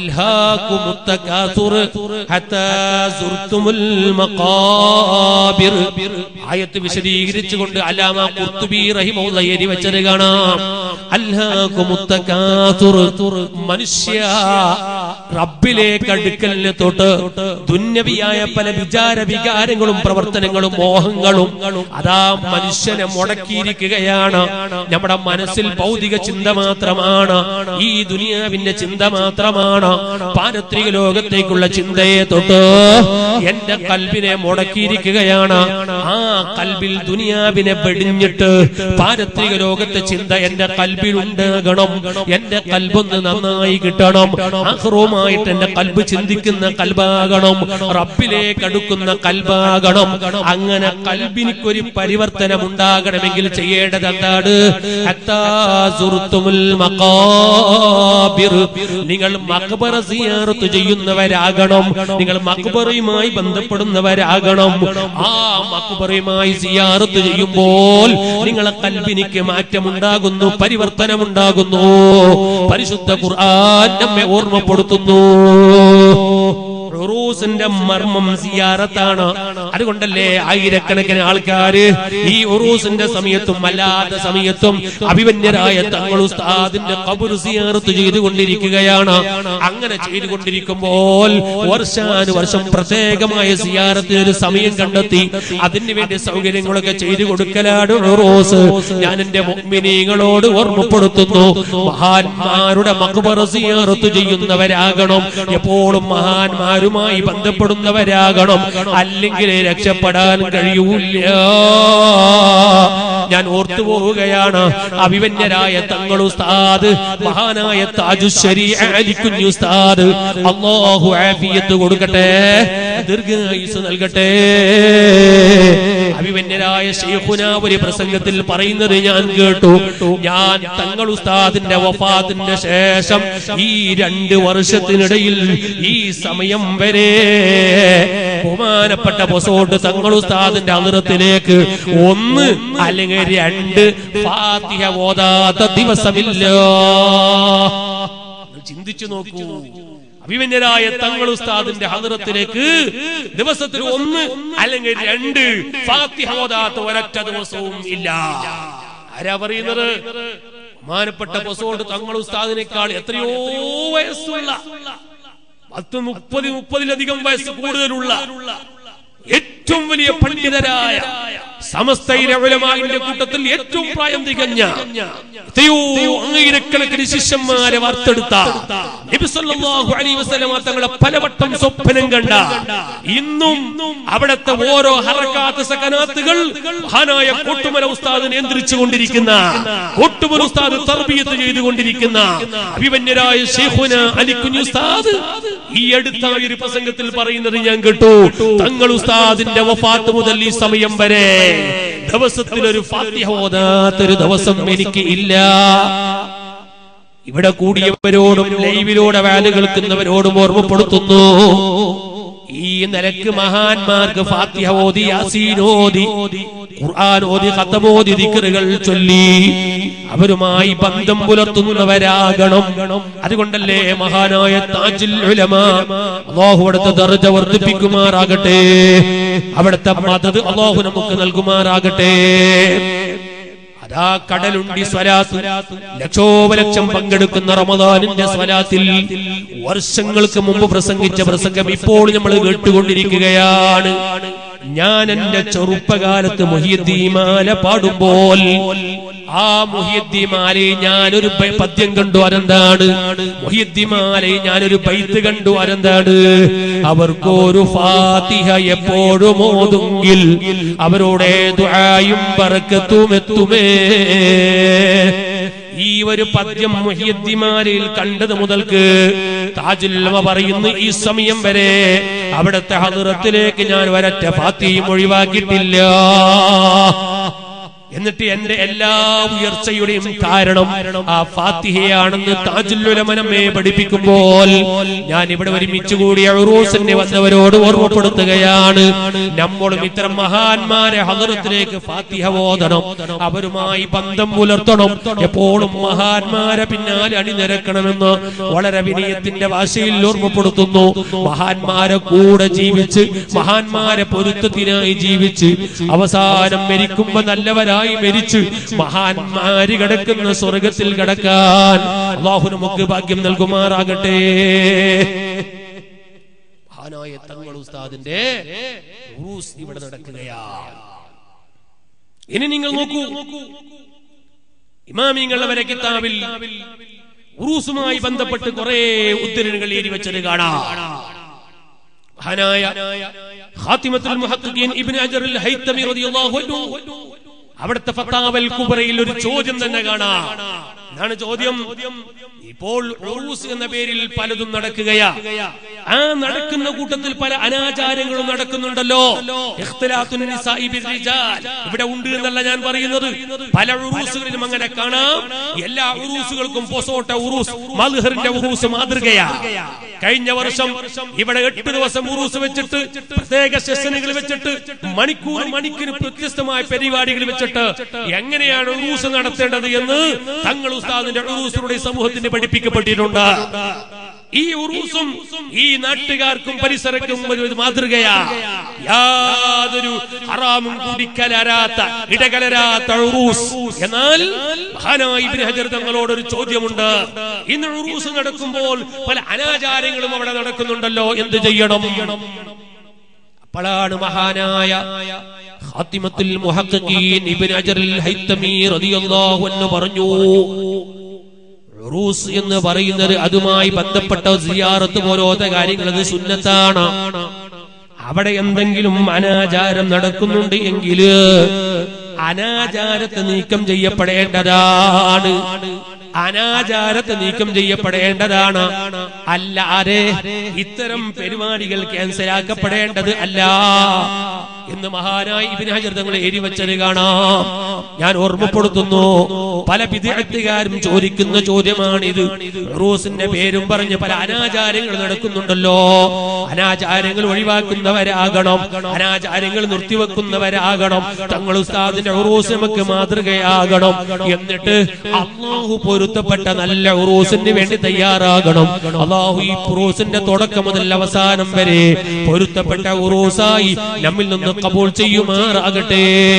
അൽഹാക്കുമുത്തകാസുർ ഹത്താ സുർത്തുമുൽ മഖാബിർ ആയത്ത് വിശദീകരിച്ചുകൊണ്ട് അലാമ ഖുർത്തുബി റഹിമഹുല്ല എരി വെച്ചത് കാണാം അല്ലാഹുമുത്തകാതുർ മനുഷ്യ റബ്ബിലേക്ക് അടുക്കലിന് തൊട്ട് ദുന്യവിയായ പല വിചാര വികാരങ്ങളും പ്രവർത്തനങ്ങളും മോഹങ്ങളും അതാ മനുഷ്യനെ മുടക്കിയിരിക്കുകയാണ് നമ്മുടെ മനസ്സിൽ ഭൗതിക ചിന്ത മാത്രമാണ് ഈ ദുനിയാവിന്റെ ചിന്ത മാത്രമാണ് പാരത്രിക ലോകത്തേക്കുള്ള ചിന്തയെ തൊട്ട് എന്റെ കൽബിനെ മുടക്കിയിരിക്കുകയാണ് ആ കൽബിൽ ദുനിയാവിനെ വെടിഞ്ഞിട്ട് പാരത്രിക ലോകത്തെ ചിന്ത എന്റെ കൽബിൽ ഉണ്ടാകണം എന്റെ കൽബൊന്ന് നന്നായി കിട്ടണം അഹ്റവുമായിട്ട് എന്റെ കൽബ് ചിന്തിക്കുന്ന കൽബാകണം റബ്ബിലേക്ക് അടുക്കുന്ന കൽബാകണം അങ്ങനെ കൽബിനിക്കൊരു പരിവർത്തനം ഉണ്ടാകണമെങ്കിൽ ചെയ്യേണ്ടത് എന്താണ് ഹത്താ സുർത്തുമുൽ മഖാബിർ. നിങ്ങൾ മക്ബറ സിയാറത്ത് ചെയ്യുന്നവരാകണം നിങ്ങൾ മക്ബറയുമായി ബന്ധപ്പെടുന്നവരാകണം ആ മക്ബറയുമായി സിയാറത്ത് ചെയ്യുമ്പോൾ നിങ്ങളെ കൽബിനിക്ക് മാറ്റമുണ്ടാകുന്നു പരിവർത്തനമുണ്ടാകുന്നു പരിശുദ്ധ ഖുർആൻ നമ്മെ ഓർമ്മപ്പെടുത്തുന്നു ഉറൂസിന്റെ മർമ്മം സിയാറത്താണ് അതുകൊണ്ടല്ലേ ആയിരക്കണക്കിന് ആൾക്കാര് ഈ ഉറൂസിന്റെ സമയത്തും അല്ലാത്ത സമയത്തും അഭിമന്യരായ തങ്ങൾ ഉസ്താദിന്റെ കബുർ സിയാറത്ത് ചെയ്തുകൊണ്ടിരിക്കുകയാണ് അങ്ങനെ ചെയ്തുകൊണ്ടിരിക്കുമ്പോൾ വർഷാനുവർഷം പ്രത്യേകമായ സിയാറത്തിന് ഒരു സമയം കണ്ടെത്തി അതിന് വേണ്ടി സൗകര്യങ്ങളൊക്കെ ചെയ്തു കൊടുക്കലാണ് ഉറൂസ് ഞാൻ എന്റെ മുഗ്മിനീങ്ങളോട് ഓർമ്മപ്പെടുത്തുന്നു മഹാന്മാരുടെ മക്ബറ സിയാറത്ത് ചെയ്യുന്നവരാകണം എപ്പോഴും മഹാന്മാരുമായി ബന്ധപ്പെടുന്നവരാകണം അല്ലെങ്കിൽ രക്ഷപ്പെടാൻ കഴിയൂല ഞാൻ ഓർത്തു പോവുകയാണ് അഭിമന്യരായ തങ്ങൾ ഉസ്താദ് മഹാനായ താജുശ്ശേരി അലിക്കുഞ്ഞു ഉസ്താദ് അള്ളാഹു ആഫിയത്ത് കൊടുക്കട്ടെ ദീർഘായുസ് നൽകട്ടെ അഭിമന്യരായ ശൈഖുന ഒരു പ്രസംഗത്തിൽ പറയുന്നത് ഞാൻ കേട്ടു ഞാൻ തങ്ങൾ ഉസ്താദിന്റെ വഫാത്തിന്റെ ശേഷം ഈ രണ്ട് വർഷത്തിനിടയിൽ ഈ സമയം വരെ ബഹുമാനപ്പെട്ട പൊസോട്ട് തങ്ങൾ ഉസ്താദിന്റെ അനിറത്തിലേക്ക് ഒന്ന് അല്ലെങ്കിൽ രണ്ട് ഫാത്തിഹ ഓതാത്ത ദിവസമില്ല ചിന്തിച്ചു നോക്കൂ അഭിമന്യരായ തങ്ങൾ ഉസ്താദിന്റെ ഹദറത്തിലേക്ക് ദിവസത്തിൽ ഒന്ന് അല്ലെങ്കിൽ രണ്ട് ഫാത്തിഹ ഓതാത്ത ഒരൊറ്റ ദിവസവും ഇല്ല ആരാ പറയുന്നത് ബഹുമാനപ്പെട്ട പൊസോട് തങ്ങൾ ഉസ്താദിനേക്കാൾ എത്രയോ വയസ്സുള്ള പത്ത് മുപ്പത് മുപ്പതിലധികം വയസ്സ് കൂടുതലുള്ള ഏറ്റവും വലിയ പണ്ഡിതരായ സമസ്തയിലെ ഉലമാവിന്റെ കൂട്ടത്തിൽ ഏറ്റവും പ്രായം തികഞ്ഞ എത്രയോ ആയിരക്കണക്കിന് ശിഷ്യന്മാരെ വാർത്തെടുത്ത നബി സല്ലല്ലാഹു അലൈഹി വസല്ലമ തങ്ങളെ പലവട്ടം സ്വപ്നം കണ്ട ഇന്നും അവിടുത്തെ ഓരോ ഹറക്കാത്ത് സകനാത്തുകൾ മഹാനായ കൊട്ടുമല ഉസ്താദ് നിയന്ത്രിച്ചു കൊണ്ടിരിക്കുന്ന കൊട്ടുമല ഉസ്താദ് തർബിയത്ത് ചെയ്തുകൊണ്ടിരിക്കുന്ന അഭിമന്യരായ ഷെയ്ഖുന അലിക്കുഞ്ഞു ഉസ്താദ് ഈ അടുത്ത ഒരു പ്രസംഗത്തിൽ പറയുന്നത് ഞാൻ കേട്ടു തങ്ങൾ ഉസ്താദിന്റെ വഫാത്ത് മുതൽ ഈ സമയം വരെ ദിവസത്തിൽ ഒരു ഫാത്തിഹ ഓതാത്തൊരു ദിവസം എനിക്ക് ഇല്ല ഇവിടെ കൂടിയവരോടും ലൈവിലൂടെ വാല് കേൾക്കുന്നവരോടും ഓർമ്മപ്പെടുത്തുന്നു ഈ നിലക്ക് മഹാന്മാർക്ക് ഫാത്തിഹ ഓതി യാസീൻ ഓതി ഖുർആൻ ഓതി ഖത്തമോതി ദിക്റുകൾ ചൊല്ലി അവരുമായി ബന്ധം പുലർത്തുന്നവരാകണം അതുകൊണ്ടല്ലേ മഹാനായ താജുൽ ഉലമ അള്ളാഹു അവിടുത്തെ ദർജ വർദ്ധിപ്പിക്കുമാറാകട്ടെ അവിടുത്തെ മദത് അള്ളാഹു നമുക്ക് നൽകുമാറാകട്ടെ അതാ കടലുണ്ടി സ്വലാത്ത് ലക്ഷോപലക്ഷം പങ്കെടുക്കുന്ന റമദാനിന്റെ സ്വലാത്തിൽ വർഷങ്ങൾക്ക് മുമ്പ് പ്രസംഗിച്ച പ്രസംഗം ഇപ്പോൾ നമ്മൾ കേട്ടുകൊണ്ടിരിക്കുകയാണ് ഞാൻ എന്റെ ചെറുപ്പകാലത്ത് മുഹിയദ്ദീമാല പാടുമ്പോൾ ആ മുഹിയദ്ദീമാലയെ ഞാനൊരു പ- പദ്യം കണ്ടു അതെന്താണ് മുഹിയദ്ദീമാലയെ ഞാനൊരു പൈത്ത് കണ്ടു അതെന്താണ് അവർക്കൊരു ഫാത്തിഹ എപ്പോഴും ഓതുങ്കിൽ അവരുടെ ദുആയും ബറക്കത്തും എത്തുമേ ഈ ഒരു പദ്യം മുഹിയദ്ദിമാരിൽ കണ്ടത് മുതൽക്ക് താജുല്ലമ പറയുന്നു ഈ സമയം വരെ അവിടുത്തെ ഹദറത്തിലേക്ക് ഞാൻ വരറ്റ ഫാത്തിയും ഒഴിവാക്കിയിട്ടില്ല എന്നിട്ട് എന്റെ എല്ലാ ഉയർച്ചയുടെയും കാരണം ആ ഫാത്തിഹയാണെന്ന് താജുല്ലുലമനമ്മെ പഠിപ്പിക്കുമ്പോൾ ഞാൻ ഇവിടെ ഒരുമിച്ച് കൂടിയ ഉറൂസിന് വന്നവരോട് ഓർമ്മപ്പെടുത്തുകയാണ് നമ്മളും ഇത്തരം മഹാന്മാരെ ഹദറത്തിലേക്ക് ഫാത്തിഹ ഓതണം അവരുമായി ബന്ധം പുലർത്തണം എപ്പോഴും മഹാന്മാരെ പിന്നാലെ അണിനിരക്കണമെന്ന് വളരെ വിനയത്തിന്റെ ഭാഷയിൽ ഓർമ്മപ്പെടുത്തുന്നു മഹാന്മാരെ കൂടെ ജീവിച്ച് മഹാന്മാരെ പൊരുത്തത്തിനായി ജീവിച്ച് അവസാനം മരിക്കുമ്പോ നല്ലവരായി മരിച്ച് മഹാന്മാര് കിടക്കുന്ന സ്വർഗത്തിൽ കിടക്കാൻ അള്ളാഹു നമുക്ക് ഭാഗ്യം നൽകുമാറാകട്ടെ മഹാനായ തങ്ങൾ ഉസ്താദിന്റെ ഉറൂസ് ഇവിടെ നടക്കുകയാണ് ഇനി നിങ്ങൾ നോക്കൂ ഇമാമിങ്ങളുടെ വരെ കിതാബിൽ ഉറൂസുമായി ബന്ധപ്പെട്ട് കുറെ ഉദ്ധരണികൾ എഴുതി വെച്ചത് കാണാം മഹാനായ ഖാത്തിമത്തുൽ മുഹഖഖീൻ ഇബ്നു അജറുൽ ഹൈത്തമി റളിയല്ലാഹു അൻഹു അവിടുത്തെ ഫത്താവൽ കുബറയിൽ ഒരു ചോദ്യം തന്നെ കാണാം എന്താണ് ചോദ്യം ഇപ്പോൾ ഉറൂസ് എന്ന പേരിൽ പലതും നടക്കുകയാ ആ നടക്കുന്ന കൂട്ടത്തിൽ പല അനാചാരങ്ങളും നടക്കുന്നുണ്ടല്ലോ ഇഖ്തിലാത്തുൻ നിസാഇ ബിർരിജാൽ. ഇവിടെ ഉണ്ട് എന്നല്ല ഞാൻ പറയുന്നത് പല ഉറൂസുകളിലും അങ്ങനെ കാണാം എല്ലാ ഉറൂസുകൾക്കും പൊസോട്ട ഉറൂസ് മൽഹറിന്റെ ഉറൂസ് മാതൃകയാ കഴിഞ്ഞ വർഷം ഇവിടെ എട്ട് ദിവസം ഉറൂസ് വെച്ചിട്ട് പ്രത്യേക സെഷനുകൾ വെച്ചിട്ട് മണിക്കൂർ മണിക്കൂർ വ്യത്യസ്തമായ പരിപാടികൾ വെച്ചിട്ട് എങ്ങനെയാണ് ഉറൂസ് നടത്തേണ്ടത് എന്ന് തങ്ങൾ ഉസ്താദിന്റെ ഉറൂസിലൂടെ സമൂഹത്തിന് പഠിപ്പിക്കപ്പെട്ടിട്ടുണ്ട് ഈ ഉറൂസും ഈ നാട്ടുകാർക്കും പരിസരക്കും ഒരു മാതൃകയാ യാതൊരു ഹറാമും കുടിക്കലരാത്ത ഇടകലരാത്ത ഉറൂസ് എന്നാൽ മഹാനായ ഇബ്നു ഹജർ തങ്ങളോട് ഒരു ചോദ്യമുണ്ട് ഇന്ന് ഉറൂസ് നടക്കുമ്പോൾ പല അനാചാരങ്ങളും അവിടെ നടക്കുന്നുണ്ടല്ലോ എന്ത് ചെയ്യണം അപ്പോഴാണ് മഹാനായ ഖാത്തിമത്തുൽ മുഹഖഖീൻ ഇബ്നു അജറുൽ ഹൈത്തമി റളിയല്ലാഹു അൻഹു പറഞ്ഞു ഉറൂസ് എന്ന് പറയുന്നത് അതുമായി ബന്ധപ്പെട്ട സിയാറത്ത് പോലത്തെ കാര്യങ്ങൾ അത് സുന്നത്താണ് അവിടെ എന്തെങ്കിലും അനാചാരം നടക്കുന്നുണ്ട് എങ്കില് അനാചാരത്തെ നീക്കം ചെയ്യപ്പെടേണ്ടതാണ് അനാചാരത്തെ നീക്കം ചെയ്യപ്പെടേണ്ടതാണ് അല്ലാതെ ഇത്തരം പരിപാടികൾ ക്യാൻസലാക്കപ്പെടേണ്ടത് അല്ല എന്ന് മഹാനായി ഇബിൻ ഹജർ തങ്ങൾ എരി വെച്ചത് കാണാം ഞാൻ ഓർമ്മപ്പെടുത്തുന്നു പല വിദ്യാർത്ഥികാരും ചോദിക്കുന്ന ചോദ്യമാണിത് റൂസിന്റെ പേരും പറഞ്ഞ് പല അനാചാരങ്ങൾ നടക്കുന്നുണ്ടല്ലോ അനാചാരങ്ങൾ ഒഴിവാക്കുന്നവരാകണം അനാചാരങ്ങൾ നിർത്തിവെക്കുന്നവരാകണം തങ്ങൾ ഉസ്താദിന്റെ ഉറൂസ് നമുക്ക് മാതൃകയാകണം എന്നിട്ട് അള്ളാഹു പൊരുത്തപ്പെട്ട നല്ല ഉറൂസിന് വേണ്ടി തയ്യാറാകണം അള്ളാഹു ഈ ഉറൂസിന്റെ തുടക്കം മുതൽ അവസാനം വരെ പൊരുത്തപ്പെട്ട ഉറൂസായി നമ്മിൽ നിന്ന് കബൂൾ ചെയ്യുമാറാകട്ടെ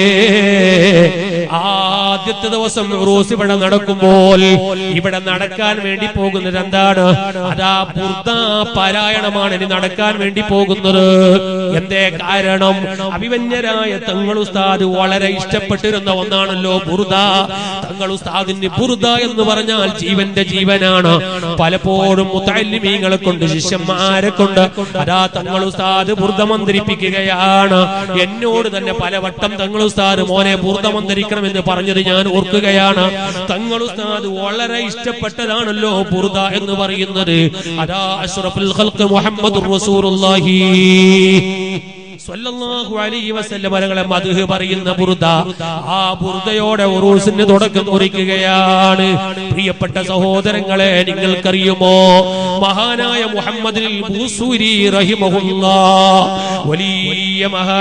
ആദ്യത്തെ ദിവസം ഉറൂസ് ഇവിടെ നടക്കുമ്പോൾ ഇവിടെ നടക്കാൻ വേണ്ടി പോകുന്നത് എന്താണ് അതാ ബുർദ പാരായണമാണ് ഇനി നടക്കാൻ വേണ്ടി പോകുന്നത് എന്തേ കാരണം അഭിമന്യരായ തങ്ങൾ ഉസ്താദ് വളരെ ഇഷ്ടപ്പെട്ടിരുന്ന ഒന്നാണല്ലോ ബുർദ തങ്ങൾ ഉസ്താദിന് ബുർദ എന്ന് പറഞ്ഞാൽ ജീവന്റെ ജീവനാണ് പലപ്പോഴും മുത്തല്ലിമീങ്ങളെ കൊണ്ട് ശിഷ്യന്മാരെ കൊണ്ട് അതാ തങ്ങൾ ഉസ്താദ് ബുർദ മന്ത്രിപ്പിക്കുകയാണ് എന്നോട് തന്നെ പലവട്ടം തങ്ങൾ ഉസ്താദ് മോനെ ബുർദ മന്ത്രിക്കണമെന്ന് പറഞ്ഞത് ഞാൻ ഓർക്കുകയാണ് തങ്ങൾ ഉസ്താദ് വളരെ ഇഷ്ടപ്പെട്ടതാണല്ലോ ബുർദ എന്ന് പറയുന്നത് അതാ അഷ്റഫുൽ ഖൽഖ് മുഹമ്മദുർ റസൂലുള്ളാഹി സ്വല്ലല്ലാഹു അലൈഹി വസല്ലം അവരുടെ മദ്ഹ് പറയുന്ന ബുർദ ആ ബുർദയോടെ ഉറൂസിന് തുടക്കം കുറിക്കുകയാണ് പ്രിയപ്പെട്ട സഹോദരങ്ങളെ നിങ്ങൾക്കറിയുമോ മഹാനായ മുഹമ്മദിൽ ബൂസൂരി റഹിമഹുല്ലാ വലിയ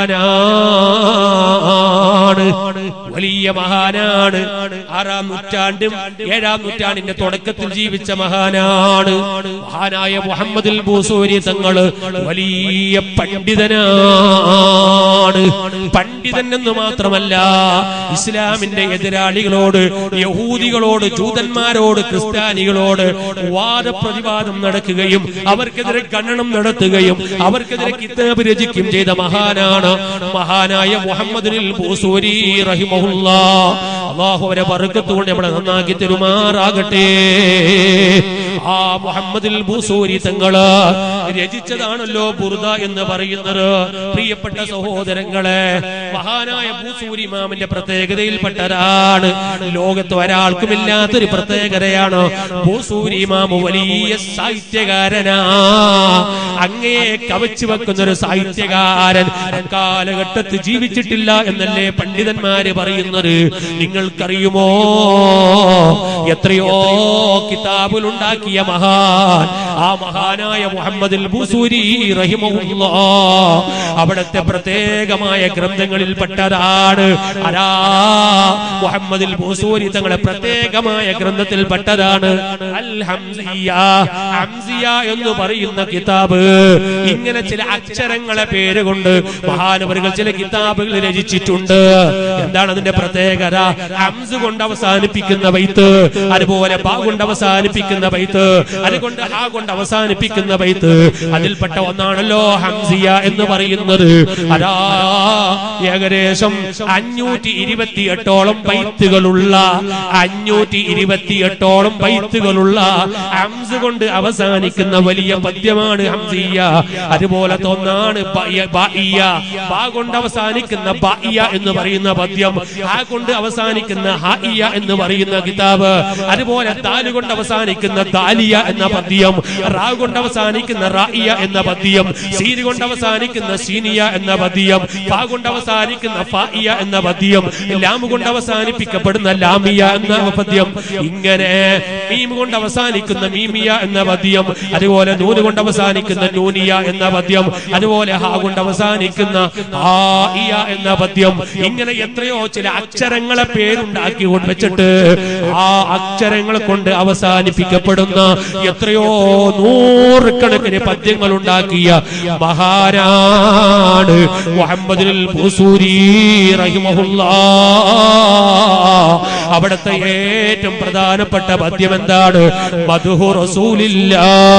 മഹാനാണ് വലിയ മഹാനാണ് ആറാം നൂറ്റാണ്ടും ഏഴാം നൂറ്റാണ്ടിന്റെ തുടക്കത്തിൽ ജീവിച്ച മഹാനാണ് മഹാനായ മുഹമ്മദിൽ ബൂസൂരി തങ്ങള് വലിയ പണ്ഡിതനാണ് പണ്ഡിതൻ എന്ന് മാത്രമല്ല ഇസ്ലാമിന്റെ എതിരാളികളോട് യഹൂദികളോട് ജൂതന്മാരോട് ക്രിസ്ത്യാനികളോട് വാദപ്രതിവാദം നടക്കുകയും അവർക്കെതിരെ ഖണ്ഡനം നടത്തുകയും അവർക്കെതിരെ കിതാബ് രചിക്കുകയും ചെയ്ത മഹാനാണ് മഹാനായ മുഹമ്മദിനിൽ ബൂസൂരി റഹിമഹുല്ല അള്ളാഹു അവരെ ബർക്കത്തുകൊണ്ട് നമ്മളെ നന്നാക്കി തെരുമാറാകട്ടെ ആ മുഹമ്മദിൽ ബൂസൂരി തങ്ങള് രചിച്ചതാണല്ലോ ബുർദ എന്ന് പറയുന്നത് പ്രിയപ്പെട്ട സഹോദരങ്ങളെ മഹാനായ ബൂസൂരി മാമിന്റെ പ്രത്യേകതയിൽപ്പെട്ടതാണ് ലോകത്ത് ഒരാൾക്കും ഇല്ലാത്തൊരു പ്രത്യേകതയാണ് ബൂസൂരി മാമു വലിയ സാഹിത്യകാരനാ അങ്ങയെ കവച്ചു വെക്കുന്ന ഒരു സാഹിത്യകാരൻ കാലഘട്ടത്ത് ജീവിച്ചിട്ടില്ല എന്നല്ലേ പണ്ഡിതന്മാര് പറയുന്നത് നിങ്ങൾക്കറിയുമോ എത്രയോ കിതാബിലുണ്ടാക്കിയ മഹാൻ ആ മഹാനായ മുഹമ്മദ് ബുസൂരി റഹിമഹുല്ലാ അവിടുത്തെ പ്രത്യേകമായ ഗ്രന്ഥങ്ങളിൽ പെട്ടതാണ് അരാ മുഹമ്മദ് ബുസൂരി തങ്ങളെ പ്രത്യേകമായ ഗ്രന്ഥത്തിൽ പെട്ടതാണ് അൽ ഹംസിയ ഹംസിയ എന്ന് പറയുന്ന കിതാബ് ഇങ്ങനെ ചില അക്ഷരങ്ങളെ പേരുകൊണ്ട് മഹാനവരുകൾ ചില കിതാബുകൾ രചിച്ചിട്ടുണ്ട് എന്താണ് അതിന്റെ പ്രത്യേകത ഹംസ് കൊണ്ട് അവസാനിപ്പിക്കുന്ന ബൈത്ത് അതുപോലെ ബാ കൊണ്ട് അവസാനിപ്പിക്കുന്ന ബൈത്ത് അതുകൊണ്ട് ഹാ കൊണ്ട് അവസാനിപ്പിക്കുന്ന ബൈത്ത് അതിൽപ്പെട്ട ഒന്നാണല്ലോ ഹംസിയ എന്ന് പറയുന്നത് അതാ ഏകദേശം അഞ്ഞൂറ്റി ഇരുപത്തി എട്ടോളം ബൈത്തുകളുള്ള അഞ്ഞൂറ്റി ഇരുപത്തി എട്ടോളം ബൈത്തുകളുള്ള ഹംസ് കൊണ്ട് അവസാനിക്കുന്ന വലിയ പദ്യമാണ് ഹംസിയ അതുപോലത്തെ ഒന്നാണ് ബയ- ബാഇയ. ബാ കൊണ്ട് അവസാനിക്കുന്ന ബാഇയ എന്ന് പറയുന്ന പദ്യം ഹാ കൊണ്ട് അവസാനിക്കുന്ന ഹാഇയ എന്ന് പറയുന്ന കിതാബ് അതുപോലെ ദാല് കൊണ്ട് അവസാനിക്കുന്ന ദാലിയ എന്ന പദ്യം റാ കൊണ്ട് അവസാനിക്കുന്ന റായിയ എന്ന പദ്യം സീന് കൊണ്ട് അവസാനിക്കുന്ന സീനിയ എന്ന പദ്യം ഫാ കൊണ്ട് അവസാനിക്കുന്ന ഫായിയ എന്ന പദ്യം ലാം കൊണ്ട് അവസാനിപ്പിക്കപ്പെടുന്ന ലാമിയ എന്ന പദ്യം ഇങ്ങനെ മീം കൊണ്ട് അവസാനിക്കുന്ന മീമിയ എന്ന പദ്യം അതുപോലെ നൂന് കൊണ്ട് അവസാനിക്കുന്ന നൂനിയ എന്ന പദ്യം അതുപോലെ ഹാ കൊണ്ട് അവസാനിക്കുന്ന ഹായിയ എന്ന പദ്യം ഇങ്ങനെ എത്രയോ ചില അക്ഷരങ്ങളെ പേരുണ്ടാക്കി കൊണ്ട് വെച്ചിട്ട് ആ അക്ഷരങ്ങൾ കൊണ്ട് അവസാനിപ്പിക്കപ്പെടുന്ന എത്രയോ നൂറുകണക്കിന് പദ്യങ്ങൾ ഉണ്ടാക്കിയ മഹാനാണ് മുഹമ്മദ് അവിടുത്തെ ഏറ്റവും പ്രധാനപ്പെട്ട പദ്യം എന്താണ് മധുഹു റസൂലില്ല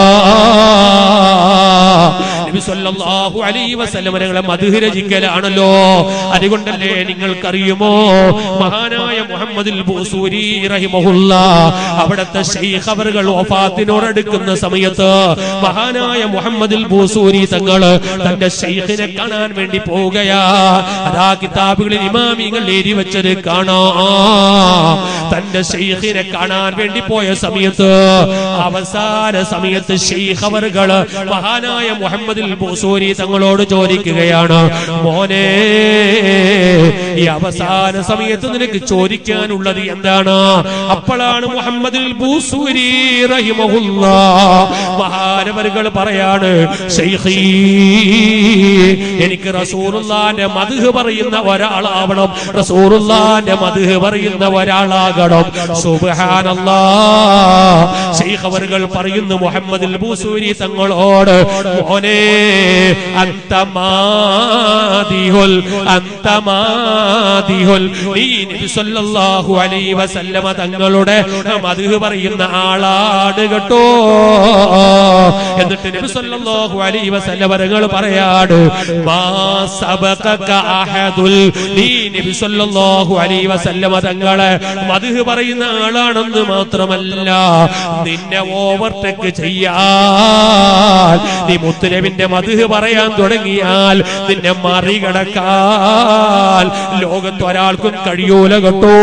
നബി സല്ലല്ലാഹു അലൈഹി വസല്ലം ഞങ്ങളെ മധുഹ് രചിക്കലാണല്ലോ അതുകൊണ്ടല്ലേ നിങ്ങൾക്കറിയുമോ മഹാനായ മുഹമ്മദുൽ ബൂസൂരി റഹിമഹുല്ല അവിടുത്തെ ശൈഖ് അവറുകൾ വഫാത്തിനോടടുക്കുന്ന സമയത്ത് മഹാനായ മുഹമ്മദുൽ ബൂസൂരി തങ്ങള് തന്റെ ശൈഖിനെ കാണാൻ വേണ്ടി പോവുകയാ അതാ കിതാബുകളിൽ ഇമാമികൾ എഴുതി വെച്ചത് കാണാം തന്റെ ശൈഖിനെ കാണാൻ വേണ്ടി പോയ സമയത്ത് അവസാന സമയത്ത് ശൈഖ് അവറുകള് മഹാനായ മുഹമ്മദുൽ ബൂസൂരി തങ്ങളോട് ചോദിക്കുകയാണ് മോനെ ഈ അവസാന സമയത്ത് നിനക്ക് ചോദിക്കാനുള്ളത് എന്താണ് അപ്പോഴാണ് മുഹമ്മദുൽ ബൂസൂരി റഹിമഹുല്ലാ മഹാനവരുകൾ പറയാണ് ശൈഖീ എനിക്ക് റസൂറുല്ലാന്റെ മധുഹ് പറയുന്ന ഒരാളാവണം റസൂറുല്ലാന്റെ മധുഹ് പറയുന്ന ഒരാളാകണം സുബ്ഹാനല്ലാ ശൈഖ് അവരുകൾ പറയുന്നു മുഹമ്മദുൽ ബൂസൂരി തങ്ങളോട് മോനെ അന്തമാദിഹുൽ അന്തമാദിഹുൽ നീ നബി സല്ലല്ലാഹു അലൈഹി വസല്ലമ തങ്ങളുടെ മധുഹ് പറയുന്ന ആളാണ് കേട്ടോ എന്നിട്ട് നബി സല്ലല്ലാഹു അലൈഹി വസല്ലമ തങ്ങൾ പറയാണ് മാ സബഖക അഹദുൽ നീ നബി സല്ലല്ലാഹു അലൈഹി വസല്ലമ തങ്ങളെ മധുഹ് പറയുന്ന ആളാണെന്ന് മാത്രമല്ല നിന്നെ ഓവർടേക്ക് ചെയ്യാൻ നീ മുത്തുനബിന്റെ മധുഹ് പറയാൻ തുടങ്ങിയാൽ നിന്നെ മറികടക്കാൻ ലോകത്ത് ഒരാൾക്കും കഴിയൂല കേട്ടോ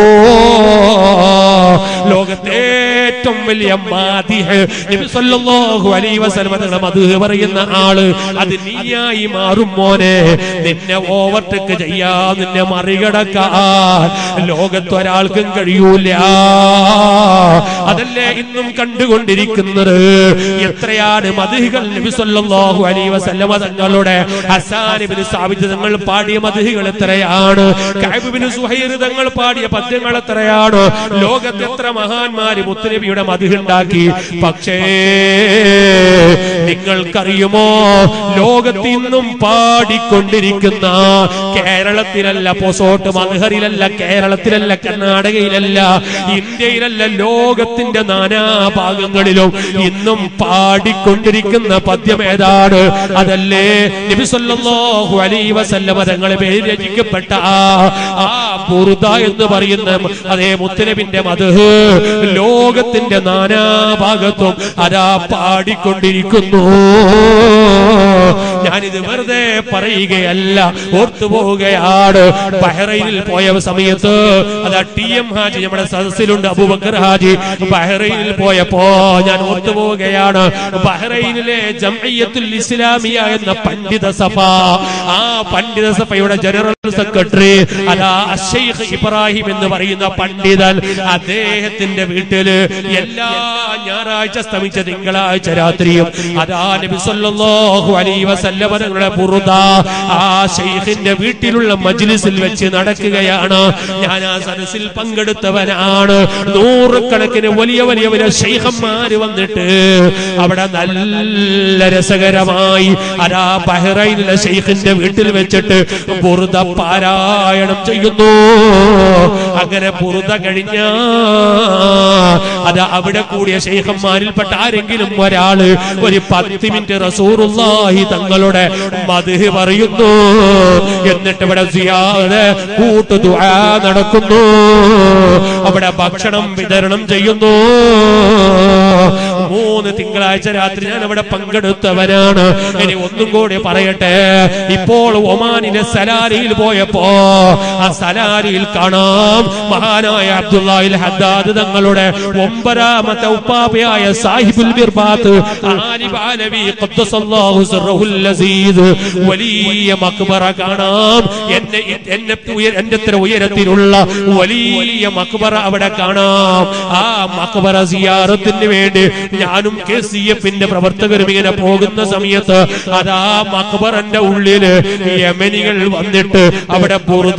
ലോകത്തെ ഏറ്റവും വലിയ മാതിഹ് നബി സല്ലല്ലാഹു അലൈഹി വസല്ലം തങ്ങളുടെ മധുഹ് പറയുന്ന ആള് അത് നീയായി മാറും മോനെ നിന്നെ ഓവർടേക്ക് ചെയ്യാൻ നിന്നെ മറികടക്കാൻ ലോകത്ത് ഒരാൾക്കും കഴിയൂല അതല്ലേ ഇന്നും കണ്ടുകൊണ്ടിരിക്കുന്നത് എത്രയാണ് മധുഹികൾ നബി സല്ലല്ലാഹു അലൈഹി വസല്ലമ തങ്ങളുടെ ഹസാൻ ഇബ്നു സാബിത്ത് തങ്ങൾ പാടിയ മധുഹികൾ എത്രയാണ് കഅബ് ഇബ്നു സുഹൈർ തങ്ങൾ പാടിയ പദ്യങ്ങൾ എത്രയാണ് ലോകത്ത് എത്ര മഹാന്മാര് മുത്തുനബിയുടെ മധുഹുണ്ടാക്കി പക്ഷേ നിങ്ങൾക്കറിയുമോ ലോകത്ത് ഇന്നും പാടിക്കൊണ്ടിരിക്കുന്ന കേരളത്തിലല്ല പൊസോട്ട് മധുഹറിലല്ല കേരളത്തിലല്ല കർണാടകയിലല്ല ഇന്ത്യയിലല്ല ലോകത്തിന്റെ നാനാഭാഗങ്ങളിലും ഇന്നും പാടിക്കൊണ്ടിരിക്കുന്ന പദ്യം ഏതാണ് അതല്ലേ നബി സല്ലല്ലാഹു അലൈഹി വസല്ലമ തങ്ങളെ പേര് രചിക്കപ്പെട്ട ആ ആ ബുറുദ എന്ന് പറയുന്ന അതേ മുത്തനബിന്റെ മധു ലോകത്തിന്റെ നാനാഭാഗത്തും അതാ പാടിക്കൊണ്ടിരിക്കുന്നു ഞാനിത് വെറുതെ പറയുകയല്ല ഓർത്തുപോവുകയാണ് ബഹ്റൈനിൽ പോയ സമയത്ത് അതാ ടി എം ഹാജി നമ്മുടെ സദസ്സിലുണ്ട് അബൂബക്കർ ഹാജി ബഹ്റൈനിൽ പോയപ്പോ ഞാൻ ഓർത്തുപോവുകയാണ് ബഹ്റൈനിലെ ജംഇയ്യത്തുൽ ഇസ്ലാമിയ എന്ന പണ്ഡിത സഭ ആ പണ്ഡിത സഭയുടെ ജനറൽ സെക്രട്ടറി അതാ അഷൈഖ് ഇബ്രാഹിം എന്ന് പറയുന്ന പണ്ഡിതൻ അദ്ദേഹത്തിന്റെ വീട്ടില് എല്ലാ ഞായറാഴ്ച സ്തമിച്ച തിങ്കളാഴ്ച രാത്രിയും അതാ നബി സല്ലല്ലാഹു അലൈഹി വസല്ലമ തങ്ങളുടെ ബുറുദ ആ ഷെയ്ഖിന്റെ വീട്ടിലുള്ള മജ്ലിസിൽ വെച്ച് നടക്കുകയാണ് ഞാൻ ആ സദസ്സിൽ പങ്കെടുത്തവനാണ് നൂറുകണക്കിന് വലിയ വലിയ വലിയ ഷെയ്ഖന്മാര് വന്നിട്ട് അവിടെ നല്ല രസകരമായി അതാ ബഹ്റൈനിലെ ഷെയ്ഖിന്റെ വീട്ടിൽ വെച്ചിട്ട് ബുറുദ പാരായണം ചെയ്യുന്നു അങ്ങനെ ബുറുദ കഴിഞ്ഞ അത് അവിടെ കൂടിയ ഷെയ്ഖന്മാരിൽപ്പെട്ട ആരെങ്കിലും ഒരാള് ഒരു പത്ത് മിനിറ്റ് റസൂറുല്ലാഹി തങ്ങളുടെ മധു പറയുന്നു എന്നിട്ട് ഇവിടെ സിയാദ് കൂട്ടു ദുആ നടക്കുന്നു അവിടെ ഭക്ഷണം വിതരണം ചെയ്യുന്നു മൂന്ന് തിങ്കളാഴ്ച രാത്രി ഞാൻ അവിടെ പങ്കെടുത്തവനാണ് ഇനി ഒന്നും കൂടി പറയട്ടെ ഇപ്പോൾ ഒമാനിലെ സലാരിയിൽ പോയപ്പോ ആ സലാരിയിൽ കാണാം മഹാനായ അബ്ദുല്ലാഹിൽ ഹദ്ദാദ് തങ്ങളുടെ ഒമ്പതാമത്തെ ഉപ്പാപ്പയായ സാഹിബുൽ മിർബാത്ത് ആലിബ് ആലവി ഖദ്ദസല്ലാഹു സിർറഹുൽ അസീസ് വലിയ മക്ബറ കാണാം എന്നെ എന്നെ ഉയര- എന്റെ അത്ര ഉയരത്തിലുള്ള വലിയ മക്ബറ അവിടെ കാണാം ആ മക്ബറ സിയാറത്തിന് വേണ്ടി ഞാനും കെ സി എഫിന്റെ പ്രവർത്തകരും ഇങ്ങനെ പോകുന്ന സമയത്ത് അതാ മക്ബറന്റെ ഉള്ളില് യമനികൾ വന്നിട്ട് അവിടെ ബുറുദ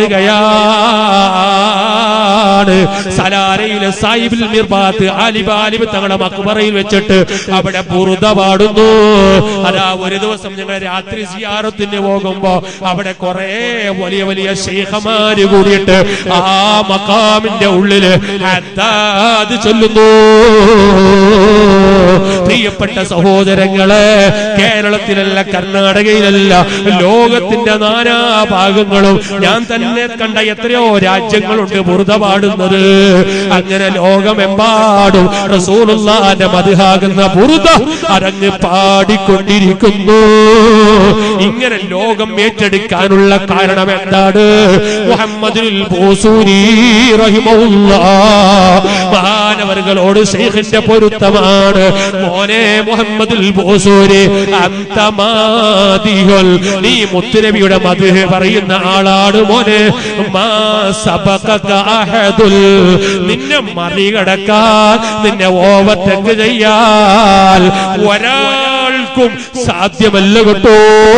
പാടുകയാണ് സലാരയിലെ സാഹിബിൽ മിർബാത്ത് ആലിബ് ആലിബ് തങ്ങളുടെ മക്ബറയിൽ വെച്ചിട്ട് അവിടെ ബുറുദ പാടുന്നു അതാ ഒരു ദിവസം ഞങ്ങൾ രാത്രി സിയാറത്തിന് പോകുമ്പോ അവിടെ കുറെ വലിയ വലിയ ശേഖമാര് കൂടിയിട്ട് ആ മക്കാമിന്റെ ഉള്ളില് ഹദ്ദാദ് ചൊല്ലുന്നു പ്രിയപ്പെട്ട സഹോദരങ്ങളെ കേരളത്തിലല്ല കർണാടകയിലല്ല ലോകത്തിന്റെ നാനാ ഭാഗങ്ങളും ഞാൻ തന്നെ കണ്ട എത്രയോ രാജ്യങ്ങളുണ്ട് ബുറുദ പാടുന്നത് അങ്ങനെ ലോകമെമ്പാടും റസൂലുള്ളാന്റെ മതിഹാകുന്ന ബുറുദ അരങ്ങ് പാടിക്കൊണ്ടിരിക്കുന്നു ഇങ്ങനെ ലോകം ഏറ്റെടുക്കാനുള്ള കാരണം എന്താണ് മുഹമ്മദുൽ ബോസൂരി മഹാനവറുകളോട് ശൈഖിന്റെ പൊരുത്തമാണ് മോനെ മുഹമ്മദുൽ ബോസൂരി അന്തമാദിഹുൽ നീ മുത്തുനബിയുടെ മധു പറയുന്ന ആളാണ് മോനെ മാ സബഖക അഹദുൽ നിന്നെ മറികടക്കാൻ നിന്നെ ഓവർടേക്ക് ചെയ്യാൻ ഒരാൾക്കും സാധ്യമല്ല കേട്ടോ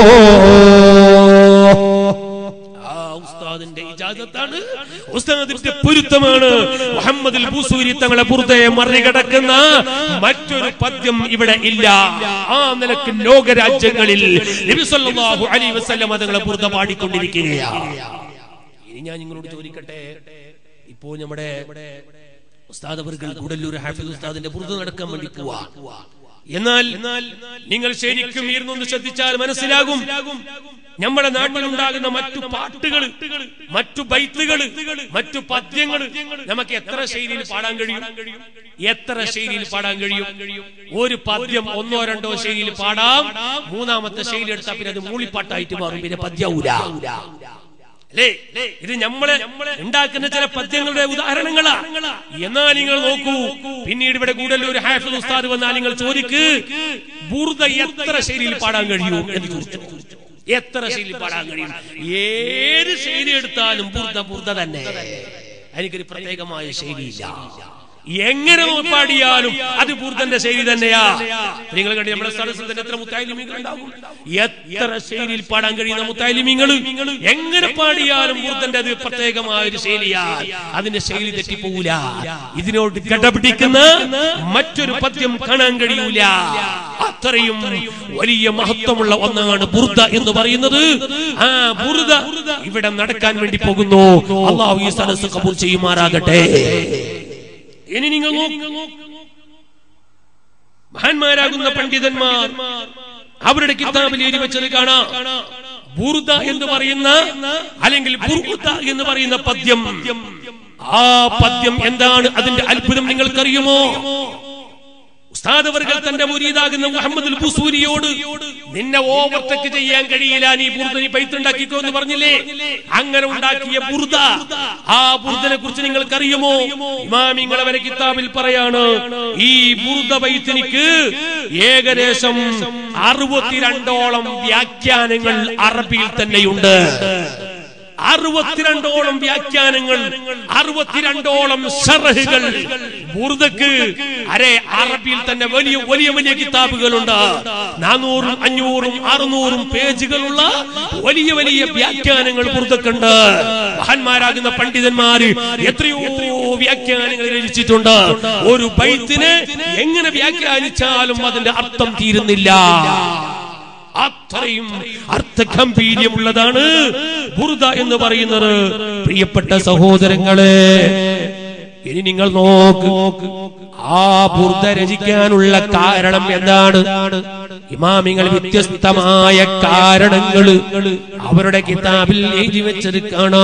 ആ ഉസ്താദിന്റെ ഇജാസത്താണ് ഉസ്താദിന്റെ പൊരുത്തമാണ് മുഹമ്മദ് ബൂസൂരി തങ്ങളെ പുറത്തെ മറികടക്കുന്ന മറ്റൊരു പദ്യം ഇവിടെ ഇല്ല ആ നിലക്ക് ലോകരാജ്യങ്ങളിൽ നബി സല്ലല്ലാഹു അലൈഹി വസല്ലം തങ്ങളെ പുറത്ത് പാടിക്കൊണ്ടിരിക്കുകയാണ് ഇനി ഞാൻ നിങ്ങളോട് ചോദിക്കട്ടെ ഇപ്പോ നമ്മുടെ ഉസ്താദ് അവർകൾ കൂടല്ലൂർ ഹാഫിദ് ഉസ്താദിന്റെ പുറത്ത് നടക്കാൻ വേണ്ടി പോവാ എന്നാൽ നിങ്ങൾ ശരിക്കും ഇരുന്നൊന്ന് ശ്രദ്ധിച്ചാൽ മനസ്സിലാകും നമ്മുടെ നാട്ടിലുണ്ടാകുന്ന മറ്റു പാട്ടുകൾ മറ്റു ബൈത്തുകൾ മറ്റു പദ്യങ്ങൾ നമുക്ക് എത്ര ശൈലിയിൽ പാടാൻ കഴിയും എത്ര ശൈലിയിൽ പാടാൻ കഴിയും ഒരു പദ്യം ഒന്നോ രണ്ടോ ശൈലിയിൽ പാടാം മൂന്നാമത്തെ ശൈലി എടുത്താൽ പിന്നെ അത് മൂളിപ്പാട്ടായിട്ട് മാറും പിന്നെ പദ്യൗല അല്ലേ ഇത് നമ്മളെ ഉണ്ടാക്കുന്ന ചില പദ്യങ്ങളുടെ ഉദാഹരണങ്ങളാ എന്നാൽ നിങ്ങൾ നോക്കൂ പിന്നീട് ഇവിടെ കൂടുതൽ ഒരു ഹാഫിൽ ഉസ്താദ് വന്നാൽ നിങ്ങൾ ചോദിക്ക് ബുർദ എത്ര ശൈലിയിൽ പാടാൻ കഴിയും എന്ന് ചോദിച്ചു എത്ര ശൈലിയിൽ പാടാൻ കഴിയും ഏത് ശൈലി എടുത്താലും ബുർദ ബുർദ തന്നെ എനിക്കൊരു പ്രത്യേകമായ ശൈലിയില്ല എങ്ങനെ പാടിയാലും അത് ബുർദന്റെ ശൈലി തന്നെയാ നിങ്ങൾ കണ്ടി നമ്മുടെ സദസ്സിൽ തന്നെ എത്ര മുത്താലിമിങ്ങൾ ഉണ്ടാകും എത്ര ശൈലിയിൽ പാടാൻ കഴിയുന്ന മുത്താലിമിങ്ങൾ എങ്ങനെ പാടിയാലും ബുർദന്റെ അത് പ്രത്യേകമായ ഒരു ശൈലിയാ അതിന്റെ ശൈലി തെറ്റിപ്പോകൂല ഇതിനോട് കടപിടിക്കുന്ന മറ്റൊരു പദ്യം കാണാൻ കഴിയൂല അത്രയും വലിയ മഹത്വമുള്ള ഒന്നാണ് ബുർദ എന്ന് പറയുന്നത് ആ ബുർദ ഇവിടെ നടക്കാൻ വേണ്ടി പോകുന്നു അള്ളാഹു ഈ സദസ് കബൂൽ ചെയ്യുമാറാകട്ടെ ഇനി നിങ്ങൾ നോക്കൂ മഹാന്മാരാകുന്ന പണ്ഡിതന്മാർ അവരുടെ കിതാബിൽ എഴുതി വെച്ചത് കാണാം ബുർദ എന്ന് പറയുന്ന അല്ലെങ്കിൽ ബുർദ എന്ന് പറയുന്ന പദ്യം ആ പദ്യം എന്താണ് അതിന്റെ അത്ഭുതം നിങ്ങൾക്കറിയുമോ ഉസ്താദ് വർഗൽ തന്റെ മുരീദാകുന്ന മുഹമ്മദ് ബുസൂരിയോട് നിന്നെ ഓവർടേക്ക് ചെയ്യാൻ കഴിയില്ല നീ ബുർദ നീ പൈത്തുണ്ടാക്കിക്കോ എന്ന് പറഞ്ഞില്ലേ അങ്ങനെ ഉണ്ടാക്കിയ ബുർദ ആ ബുർദനെ കുറിച്ച് നിങ്ങൾക്ക് അറിയുമോ ഇമാമിങ്ങൾ അവരെ കിതാബിൽ പറയാണ് ഈ ബുർദ പൈത്തിനിക്ക് ഏകദേശം അറുപത്തിരണ്ടോളം വ്യാഖ്യാനങ്ങൾ അറബിയിൽ തന്നെയുണ്ട് അറുപത്തിരണ്ടോളം വ്യാഖ്യാനങ്ങൾ അറുപത്തിരണ്ടോളം ഷറഹുകൾ ബുർദക്ക് അരെ അറബിയിൽ തന്നെ വലിയ വലിയ വലിയ കിതാബുകളുണ്ട് നാനൂറും അഞ്ഞൂറും അറുന്നൂറും പേജുകളുള്ള വലിയ വലിയ വ്യാഖ്യാനങ്ങൾ ബുർദക്കുണ്ട് മഹാന്മാരാകുന്ന പണ്ഡിതന്മാര് എത്രയോ വ്യാഖ്യാനങ്ങൾ രചിച്ചിട്ടുണ്ട് ഒരു ബൈത്തിന് എങ്ങനെ വ്യാഖ്യാനിച്ചാലും അതിന്റെ അർത്ഥം തീരുന്നില്ല അത്രയും അർത്ഥഗംഭീര്യമുള്ളതാണ് ബുർദ എന്ന് പറയുന്നത് പ്രിയപ്പെട്ട സഹോദരങ്ങളെ ഇനി നിങ്ങൾ നോക്ക് ആ ബുർദ രചിക്കാനുള്ള കാരണം എന്താണ് ഇമാമിങ്ങൾ വ്യത്യസ്തമായ കാരണങ്ങൾ അവരുടെ കിതാബിൽ എഴുതി വെച്ചത്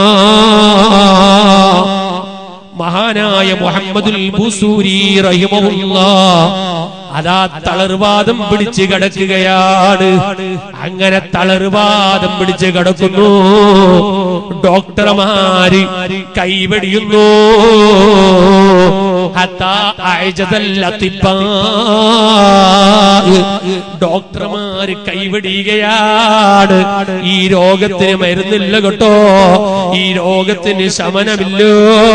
കാണാം മഹാനായ മുഹമ്മദുൽ ബുസൂരി റഹിമഹുല്ലാ അതാ തളർവാദം പിടിച്ച് കിടക്കുകയാണ് അങ്ങനെ തളർവാദം പിടിച്ച് കിടക്കുന്നു ഡോക്ടർമാര് കൈവടിയുന്നു ഹത്താ അയജതൽ അത്തിപ്പാ. ഡോക്ടർമാര് കൈവടിയുകയാണ് ഈ രോഗത്തിന് മരുന്നില്ല കേട്ടോ ഈ രോഗത്തിന് ശമനമില്ലോ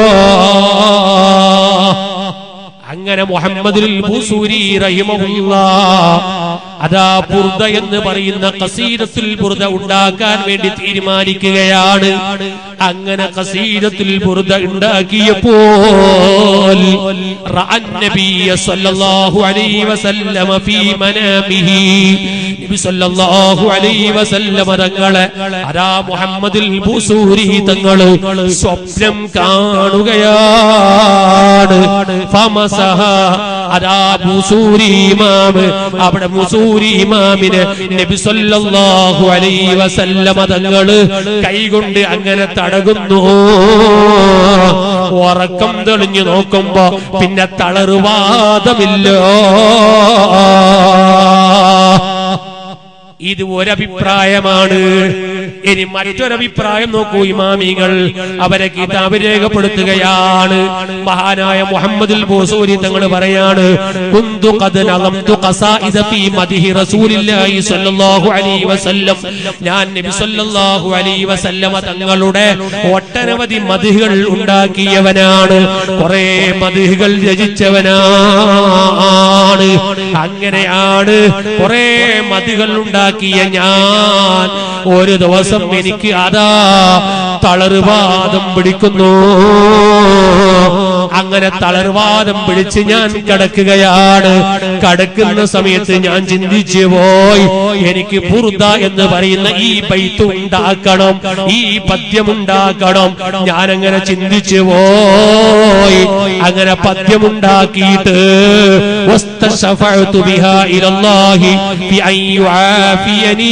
അങ്ങനെ മുഹമ്മദുൽ ബുസൂരി റഹിമഹുല്ലാ അതാ ബുർദ എന്ന് പറയുന്ന കസീരത്തുൽ ബുർദ ഉണ്ടാക്കാൻ വേണ്ടി തീരുമാനിക്കുകയാണ് അങ്ങനെ കസീരത്തുൽ ബുർദ ഉണ്ടാക്കിയപ്പോൾ റഅൻ നബിയ സല്ലല്ലാഹു അലൈഹി വസല്ലമ ഫീ മനമിഹി നബി സല്ലല്ലാഹു അലൈഹി വസല്ലമ തങ്ങളെ അതാ മുഹമ്മദുൽ ബുസൂരി തങ്ങള് സ്വപ്നം കാണുകയാണ് ഫമസഹ അതാ ബുസൂരി ഇമാം അവിടെ മുസൂരി ഇമാമിന് നബി സല്ലല്ലാഹു അലൈഹി വസല്ലമ തങ്ങള് കൈകൊണ്ട് അങ്ങനെ തടകുന്നു ഉറക്കം തെളിഞ്ഞു നോക്കുമ്പോ പിന്നെ തളറുവാദമില്ലോ ഇത് ഒരഭിപ്രായമാണ് ഇനി മറ്റൊരഭിപ്രായം നോക്കൂ ഇമാമികൾ അവരെ കിതാബ് രേഖപ്പെടുത്തുകയാണ് മഹാനായ മുഹമ്മദുൽ ബോസൂരി തങ്ങൾ പറയാണ് കുന്തു ഖദ് നളംതു ഖസാഇദ ഫീ മദ്ഹി റസൂലില്ലാഹി സ്വല്ലല്ലാഹു അലൈഹി വസല്ലം ഞാൻ നബി സ്വല്ലല്ലാഹു അലൈഹി വസല്ലമ തങ്ങളുടെ ഒട്ടനവധി മദ്ഹുകൾ ഉണ്ടാക്കിയവനാണ് കുറെ മദ്ഹുകൾ രചിച്ചവനാണ് അങ്ങനെയാണ് കുറെ മതികൾ ഉണ്ടാക്കിയ ഞാൻ ഒരു ദിവസം എനിക്ക് അതാ തളർവാദം പിടിക്കുന്നു അങ്ങനെ തളർവാദം പിടിച്ച് ഞാൻ കിടക്കുകയാണ് കിടക്കുന്ന സമയത്ത് ഞാൻ ചിന്തിച്ചു പോയി എനിക്ക് ബുർദ എന്ന് പറയുന്ന ഈ പൈത്ത് ഉണ്ടാക്കണം ഈ പദ്യം ഉണ്ടാക്കണം ഞാൻ അങ്ങനെ ചിന്തിച്ചു പോയി അങ്ങനെ പദ്യമുണ്ടാക്കിയിട്ട് واستشفعت بها إلى الله بأن يعافيني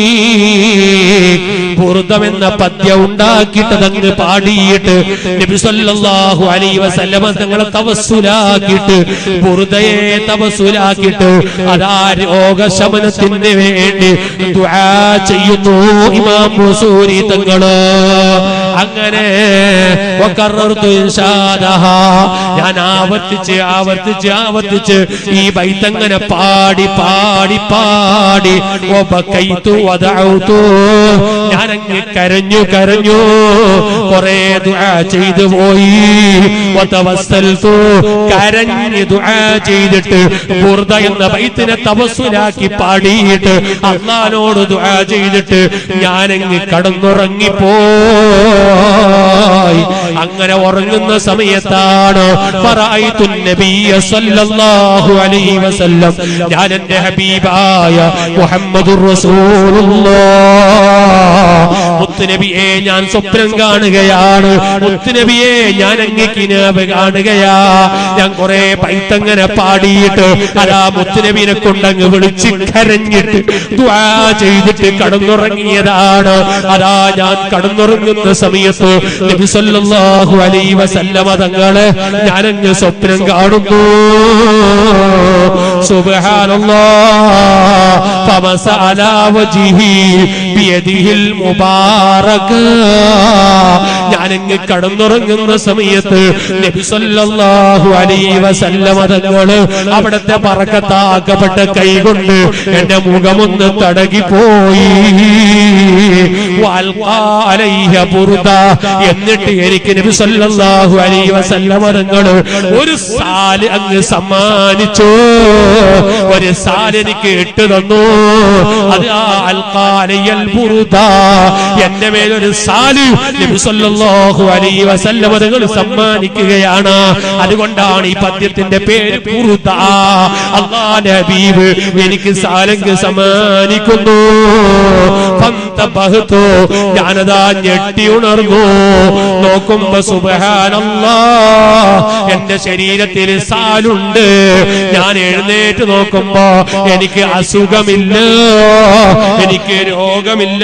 ബുർദമെന്ന പദ്യം ഉണ്ടാക്കിയിട്ട് തങ്ങ് പാടിയിട്ട് നബി സല്ലല്ലാഹു അലൈഹി വസല്ലമ തങ്ങളെ തവസ്സുലാക്കിയിട്ട് ബുർദയെ തവസ്സുലാക്കിയിട്ട് അതാ രോഗശമനത്തിന് വേണ്ടി ദുആ ചെയ്യുന്നു ഇമാം മുസൂരി തങ്ങള് അങ്ങനെ വകറർതു ഇൻഷാദഹ. ഞാൻ ആവർത്തിച്ച് ആവർത്തിച്ച് ആവർത്തിച്ച് ഈ ബൈത്തങ്ങനെ പാടി പാടി പാടി വബക്കൈതു വദഅഉതു. ഞാനങ്ങ് കരഞ്ഞു കരഞ്ഞു കുറെ ദുആ ചെയ്തു പോയി വതവസ്സൽതു. കരഞ്ഞ് ദുആ ചെയ്തിട്ട് ബുർദ എന്ന ബൈത്തിനെ തപസ്സുലാക്കി പാടിയിട്ട് അള്ളഹാനോട് ദുആ ചെയ്തിട്ട് ഞാനങ്ങ് കടന്നുറങ്ങിപ്പോയി അങ്ങനെ ഉറങ്ങുന്ന സമയത്താണ് ഫറഅയ്തു നബിയ സല്ലല്ലാഹു അലൈഹി വസല്ലം ഞാൻ എന്റെ ഹബീബായ മുഹമ്മദുർ റസൂലുള്ളാഹ് മുത്തുനബിയെ ഞാൻ സ്വപ്നം കാണുകയാണ് മുത്തുനബിയെ ഞാൻ അങ്ങ് കിനാബ് കാണുകയാ ഞാൻ കുറെ പൈത്തങ്ങനെ പാടിയിട്ട് അതാ മുത്തുനബിനെ കൊണ്ടങ്ങ് വിളിച്ച് കരഞ്ഞിട്ട് ദുആ ചെയ്തിട്ട് കടന്നുറങ്ങിയതാണ് അതാ ഞാൻ കടന്നുറങ്ങുന്ന സമയത്ത് നബി സല്ലല്ലാഹു അലൈഹി വസല്ലമ തങ്ങളെ ഞാനങ്ങ് സ്വപ്നം കാണുന്നു സുബ്ഹാനല്ലാഹ് ഫമസ അലാ വജിഹി ബിയദിഹിൽ മുബാറക ഞാനിങ്ങ് കടന്നുറങ്ങുന്ന സമയത്ത് നബി സല്ലല്ലാഹു അലൈഹി വസല്ലമ തങ്ങള് അവിടുത്തെ പറക്കത്താക്കപ്പെട്ട കൈകൊണ്ട് എന്റെ മുഖമൊന്ന് തടകിപ്പോയി വൽഖാ അലൈഹ ബുർദ എന്നിട്ട് എനിക്ക് നബി സല്ലല്ലാഹു അലൈഹി വസല്ലമ തങ്ങള് ഒരു സാല് അങ്ങ് സമ്മാനിച്ചു ഒരു സാല് എനിക്ക് ഇട്ട് തന്നു അത് ആ അൽഖാലയൽ ബുർദ എന്റെ മേലൊരു സാല് നബി സല്ലല്ലാഹു അലൈഹി വസല്ലമ തങ്ങൾ സമ്മാനിക്കുകയാണ് അതുകൊണ്ടാണ് ഈ പദ്യത്തിന്റെ പേര് ബുർദ അല്ലാഹുവിന്റെ ഹബീബ് എനിക്ക് സാലങ്ക് സമ്മാനിക്കുന്നു ഫന്തബഹ്തു ഞാനതാ ഞെട്ടി ഉണർന്നു നോക്കുമ്പോ സുബ്ഹാനല്ലാ എന്റെ ശരീരത്തിൽ സാലുണ്ട് ഞാൻ എഴുന്നേറ്റ് നോക്കുമ്പോ എനിക്ക് അസുഖമില്ല എനിക്ക് രോഗമില്ല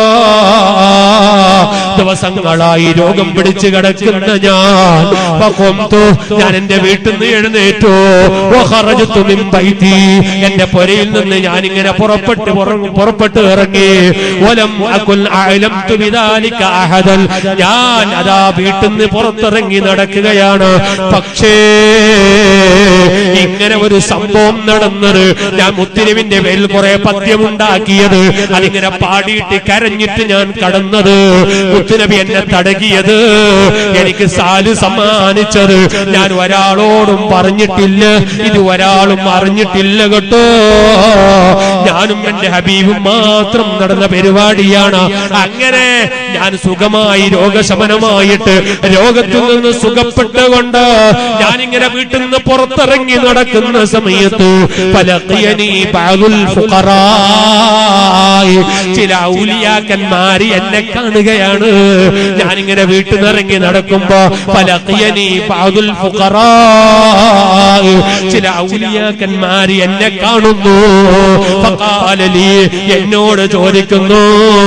ദിവസങ്ങളായി രോഗം പിടിച്ചു കിടക്കുന്ന ഞാൻ ഫഖംതു, ഞാൻ എന്റെ വീട്ടിൽ നിന്ന് എഴുന്നേറ്റു വഖറജ്തു മിൻ ബൈതി എന്റെ പുരയിൽ നിന്ന് ഞാൻ ഇങ്ങനെ പുറപ്പെട്ട് പുറ- പുറപ്പെട്ട് ഇറങ്ങി വലം അകുൽ അഅലംതു ബിദാലിക അഹദൻ ഞാൻ അതാ വീട്ടിൽ നിന്ന് പുറത്തിറങ്ങി നടക്കുകയാണ് പക്ഷേ ഇങ്ങനെ ഒരു സംഭവം നടന്നത് ഞാൻ മുത്തിരിവിന്റെ പേരിൽ കുറെ പദ്യമുണ്ടാക്കിയത് അതിങ്ങനെ പാടിയിട്ട് കരഞ്ഞിട്ട് ഞാൻ കടന്നത് മുത്തുനബി എന്നെ തടകിയത് എനിക്ക് സാല് സമ്മാനിച്ചത് ഞാൻ ഒരാളോടും പറഞ്ഞിട്ടില്ല ഇത് ഒരാളും അറിഞ്ഞിട്ടില്ല കേട്ടോ ഞാനും എന്റെ ഹബീബും മാത്രം നടന്ന പരിപാടിയാണ് അങ്ങനെ ഞാൻ സുഖമായി രോഗശമനമായിട്ട് രോഗത്തിൽ നിന്ന് സുഖപ്പെട്ടുകൊണ്ട് ഞാനിങ്ങനെ വീട്ടിൽ നിന്ന് പുറത്തിറങ്ങി നടക്കുന്ന സമയത്ത് പലക്കിയനീ ബാദുൽ ഫുഖറായി ചില ഔലിയാക്കന്മാര് എന്നെ കാണുകയാണ് ഞാനിങ്ങനെ വീട്ടിൽ നിന്ന് ഇറങ്ങി നടക്കുമ്പോ പലക്കിയനീ ബാദുൽ ഫുഖറായി ചില ഔലിയാക്കന്മാര് എന്നെ കാണുന്നു ഫഖാലലി എന്നോട് ചോദിക്കുന്നു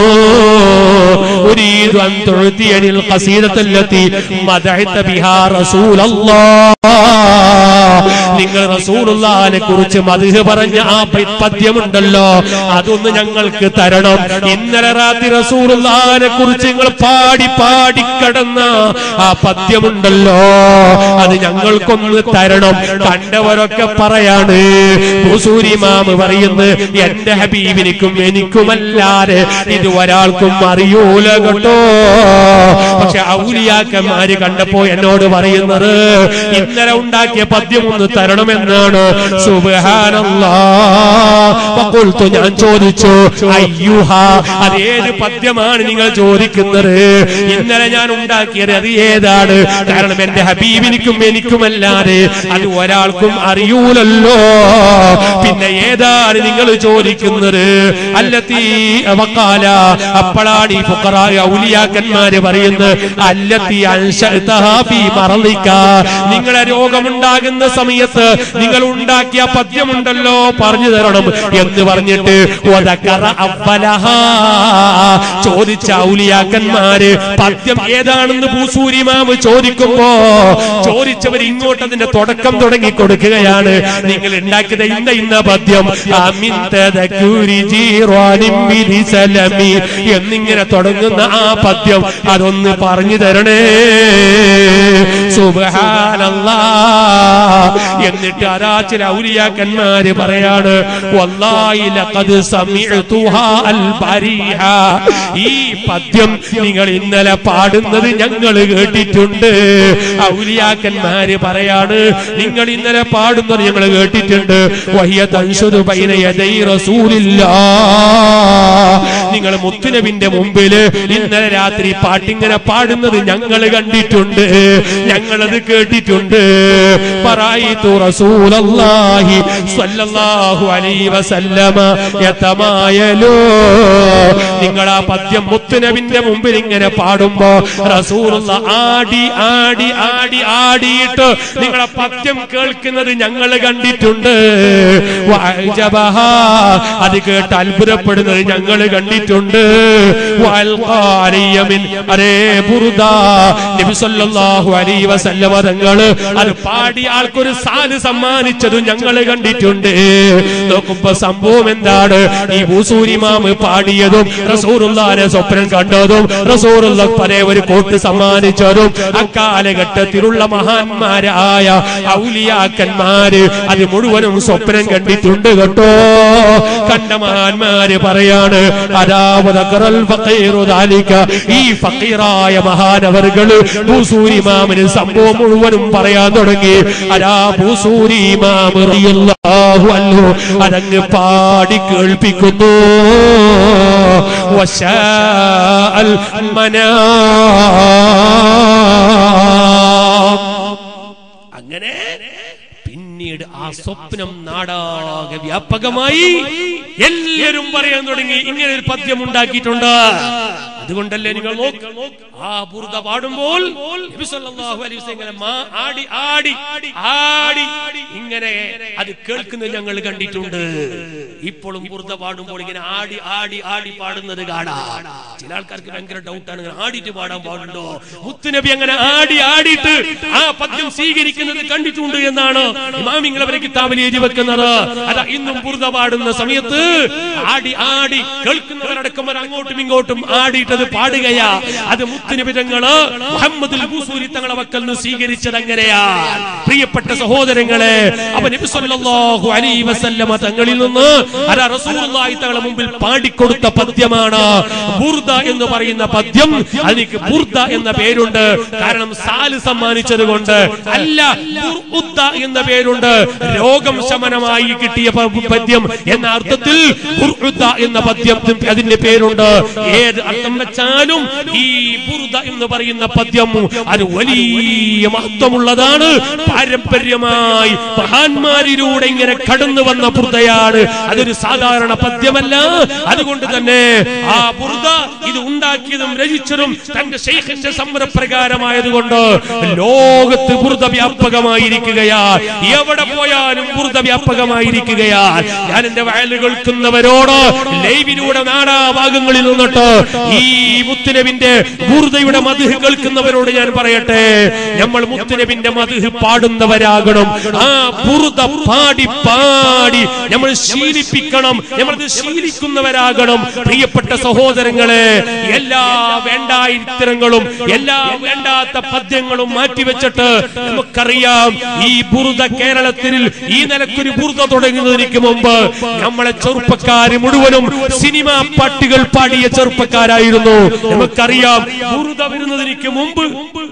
أريد أن تعطيني القصيدة التي مدحت بها رسول الله നിങ്ങൾ റസൂലുള്ളാനെ കുറിച്ച് മതിഹ് പറഞ്ഞ ആ പ- പദ്യമുണ്ടല്ലോ അതൊന്ന് ഞങ്ങൾക്ക് തരണം ഇന്നലെ രാത്രി റസൂലുള്ളാനെ കുറിച്ച് നിങ്ങൾ പാടി പാടി കടന്ന ആ പദ്യമുണ്ടല്ലോ അത് ഞങ്ങൾക്കൊന്ന് തരണം കണ്ടവരൊക്കെ പറയാണ് മാമ് പറയുന്നത് എന്റെ ഹബീബിനിക്കും എനിക്കുമല്ലാതെ ഇത് ഒരാൾക്കും അറിയൂല കേട്ടോ പക്ഷെ ഔലിയാക്കന്മാര് കണ്ടപ്പോ എന്നോട് പറയുന്നത് ഇന്നലെ ഉണ്ടാക്കിയ പദ്യം ഒന്ന് തരണമെന്നാണ് സുബ്ഹാനല്ലാ ഫഖുൽതു ഞാൻ ചോദിച്ചു അയ്യുഹ അതേത് പദ്യമാണ് നിങ്ങൾ ചോദിക്കുന്നത് ഇന്നലെ ഞാൻ ഉണ്ടാക്കിയത് അത് ഏതാണ് കാരണം എന്റെ ഹബീബിനിക്കും എനിക്കുമല്ലാതെ അത് ഒരാൾക്കും അറിയൂലല്ലോ പിന്നെ ഏതാണ് നിങ്ങൾ ചോദിക്കുന്നത് അല്ലത്തീ വക്കാല അപ്പോഴാണ് ഈ ഫുഖറായ ഔലിയാക്കന്മാര് പറയുന്നത് അല്ലത്തി അൻശഅ്തഹാ ഫീ മറളിക നിങ്ങളെ രോഗമുണ്ടാകുന്ന സമയത്ത് നിങ്ങൾ ഉണ്ടാക്കിയ പദ്യമുണ്ടല്ലോ പറഞ്ഞു തരണം എന്ന് പറഞ്ഞിട്ട് വദക്കറ അവ്വലഹാ ചോദിച്ച ഔലിയാക്കന്മാര് പദ്യം ഏതാണെന്ന് ഭൂസൂരിമാവ് ചോദിക്കുമ്പോ ചോദിച്ചവർ ഇങ്ങോട്ട് അതിന്റെ തുടക്കം തുടങ്ങി കൊടുക്കുകയാണ് നിങ്ങൾ ഉണ്ടാക്കിയത് ഇന്ന ഇന്ന പദ്യം അമിൻ തദക്കുരി ജീറാനിൻ ബിലി സലമി എന്നിങ്ങനെ തുടങ്ങുന്ന ആ പദ്യം അതൊന്ന് പറഞ്ഞു തരണേ സുബ്ഹാനല്ലാ എന്നിട്ട് അതാ ചില ഔലിയാക്കന്മാര് പറയാണ് വല്ലാഹി ലഖദ് സമിഅതുഹാ അൽ ബരീഹ ഈ പദ്യം നിങ്ങൾ ഇന്നലെ പാടുന്നത് ഞങ്ങൾ കേട്ടിട്ടുണ്ട് ഔലിയാക്കന്മാര് പറയാണ് നിങ്ങൾ ഇന്നലെ പാടുന്നത് ഞങ്ങൾ കേട്ടിട്ടുണ്ട് വഹിയ തൻഷുദു ബൈന യദൈ റസൂലില്ലാ നിങ്ങൾ മുത്തുനബിന്റെ മുമ്പില് ഇന്നലെ രാത്രി പാട്ടിങ്ങനെ പാടുന്നത് ഞങ്ങൾ കണ്ടിട്ടുണ്ട് ഞങ്ങളത് കേട്ടിട്ടുണ്ട് പറയിത്തു റസൂലല്ലാഹി സ്വല്ലല്ലാഹു അലൈഹി വസല്ലമ യതമായലോ നിങ്ങൾ ആ പദ്യം മുത്തുനബിന്റെ മുമ്പിൽ ഇങ്ങനെ പാടുമ്പോ റസൂലുള്ള ആടി ആടി ആടി ആടിയിട്ട് നിങ്ങളെ പദ്യം കേൾക്കുന്നത് ഞങ്ങൾ കണ്ടിട്ടുണ്ട് വഅജബഹാ. അത് കേട്ട് അത്ഭുതപ്പെടുന്നത് ഞങ്ങൾ കണ്ടിട്ടുണ്ട് കണ്ടിട്ടുണ്ട് വൽഖാരിയമിൻ അരേ ബുറുദ നബി സല്ലല്ലാഹു അലൈഹി വസല്ലമ തങ്ങള് അത് പാടി ആൾക്കൊരു സാല് സമ്മാനിച്ചത് ഞങ്ങൾ കണ്ടിട്ടുണ്ട് നോക്കുമ്പോ സംഭവം എന്താണ് ഈ ഭൂസൂരിമാമ് പാടിയതും റസൂറുല്ലാനെ സ്വപ്നം കണ്ടതും റസൂറുള്ള പല ഒരു കോട്ട് സമ്മാനിച്ചതും അക്കാലഘട്ടത്തിലുള്ള മഹാന്മാരായ ഔലിയാക്കന്മാര് അത് മുഴുവനും സ്വപ്നം കണ്ടിട്ടുണ്ട് കേട്ടോ കണ്ട മഹാന്മാര് പറയാണ് അരാവതൽ ഈ ഫക്കീറായ മഹാനവറുകള് ഭൂസൂരി മാമിന് സംഭവം മുഴുവനും പറയാൻ തുടങ്ങി അരാ ഭൂസൂരി മാമ് റളിയല്ലാഹു അൻഹു അതങ്ങ് പാടി കേൾപ്പിക്കുന്നു വശാഅൽ മനാം അങ്ങനെ പിന്നീട് ആ സ്വപ്നം നാടാകെ വ്യാപകമായി എല്ലാവരും പറയാൻ തുടങ്ങി ഇങ്ങനെ ഒരു പദ്യം ഉണ്ടാക്കിയിട്ടുണ്ട് അതുകൊണ്ടല്ലേ നിങ്ങൾ നോക്ക് ആ ബുർദ പാടുമ്പോൾ നബി സല്ലല്ലാഹു അലൈഹി വസല്ലം ഇങ്ങനെ മാ- ആടി ആടി ആടി ഇങ്ങനെ അത് കേൾക്കുന്നത് ഞങ്ങൾ കണ്ടിട്ടുണ്ട് ഇപ്പോഴും ബുർദ പാടുമ്പോൾ ഇങ്ങനെ ആടി ആടി ആടി പാടുന്നത് കാണാം ചില ആൾക്കാർക്ക് ഭയങ്കര ഡൗട്ടാണ് ഇങ്ങനെ ആടിയിട്ട് പാടാൻ പാടുണ്ടോ മുത്തുനബി അങ്ങനെ ആടി ആടിയിട്ട് ആ പദ്യം സ്വീകരിക്കുന്നത് കണ്ടിട്ടുണ്ട് എന്നാണ് ഇമാമിങ്ങൾ അവരെ കിതാബിൽ എഴുതി വെക്കുന്നത് അതാ ഇന്നും ബുർദ പാടുന്ന സമയത്ത് ആടി ആടി കേൾക്കുന്നവരടക്കം അവർ അങ്ങോട്ടും ഇങ്ങോട്ടും ആടിയിട്ടത് പാടുകയാ അത് മുത്തുനബി തങ്ങള് മുഹമ്മദുൽ ബൂസൂരി തങ്ങളെ വക്കൽ നിന്ന് സ്വീകരിച്ചത് അങ്ങനെയാ പ്രിയപ്പെട്ട സഹോദരങ്ങളെ അപ്പൊ നബി സല്ലല്ലാഹു അലൈഹി വസല്ലമ തങ്ങളിൽ നിന്ന് അതാ റസൂലുള്ളാഹി തങ്ങളെ മുമ്പിൽ പാടിക്കൊടുത്ത പദ്യമാണ് ബുർദ എന്ന് പറയുന്ന പദ്യം അതിന് ബുർദ എന്ന പേരുണ്ട് കാരണം സാല് സമ്മാനിച്ചത് കൊണ്ട് അല്ല ബുർഉദ്ദ എന്ന പേരുണ്ട് രോഗം ശമനമായി കിട്ടിയ പ- പദ്യം എന്ന അർത്ഥത്തിൽ ബുർഉദ്ദ എന്ന പദ്യത്തിന് അതിന്റെ പേരുണ്ട് ഏത് അർത്ഥം വെച്ചാലും ഈ ബുർദ എന്ന് പറയുന്ന പദ്യം അത് വലിയ മഹത്വമുള്ളതാണ് പാരമ്പര്യമായി മഹാന്മാരിലൂടെ ഇങ്ങനെ കടന്നു വന്ന ബുർദയാണ് അതൊരു സാധാരണ പദ്യമല്ല അതുകൊണ്ട് തന്നെ ആ ബുർദ ഇത് ഉണ്ടാക്കിയതും രചിച്ചതും തന്റെ ശൈഖിന്റെ സമരപ്രകാരമായതുകൊണ്ട് ലോകത്ത് ബുർദ വ്യാപകമായിരിക്കുകയാ എവിടെ പോയാലും ബുർദ വ്യാപകമായിരിക്കുകയാ ഞാൻ എന്റെ വയല് കേൾക്കുന്നവരോട് ലൈവിലൂടെ നാനാഭാഗങ്ങളിൽ നിന്നിട്ട് ഈ മുത്തുനബിന്റെ ബുർദയുടെ മധുഹ് കേൾക്കുന്നവരോട് ഞാൻ പറയട്ടെ നമ്മൾ മുത്തുനബിന്റെ മധുഹ് പാടുന്നവരാകണം ആ ബുർദ പാടി പാടി നമ്മൾ ശീലിപ്പിക്കണം നമ്മളത് ശീലിക്കുന്നവരാകണം പ്രിയപ്പെട്ട സഹോദരങ്ങളെ എല്ലാ വേണ്ടായിത്തരങ്ങളും എല്ലാ വേണ്ടാത്ത പദ്യങ്ങളും മാറ്റിവെച്ചിട്ട് നമുക്കറിയാം ഈ ബുറുദ കേരളത്തിൽ ഈ നിലക്കൊരു ബുറുദ തുടങ്ങുന്നതിന് മുമ്പ് നമ്മളെ ചെറുപ്പക്കാര് മുഴുവനും സിനിമാ പാട്ടുകൾ പാടിയ ചെറുപ്പക്കാരായിരുന്നു നമുക്കറിയാം ബുറുദ വരുന്നതിന് മുമ്പ്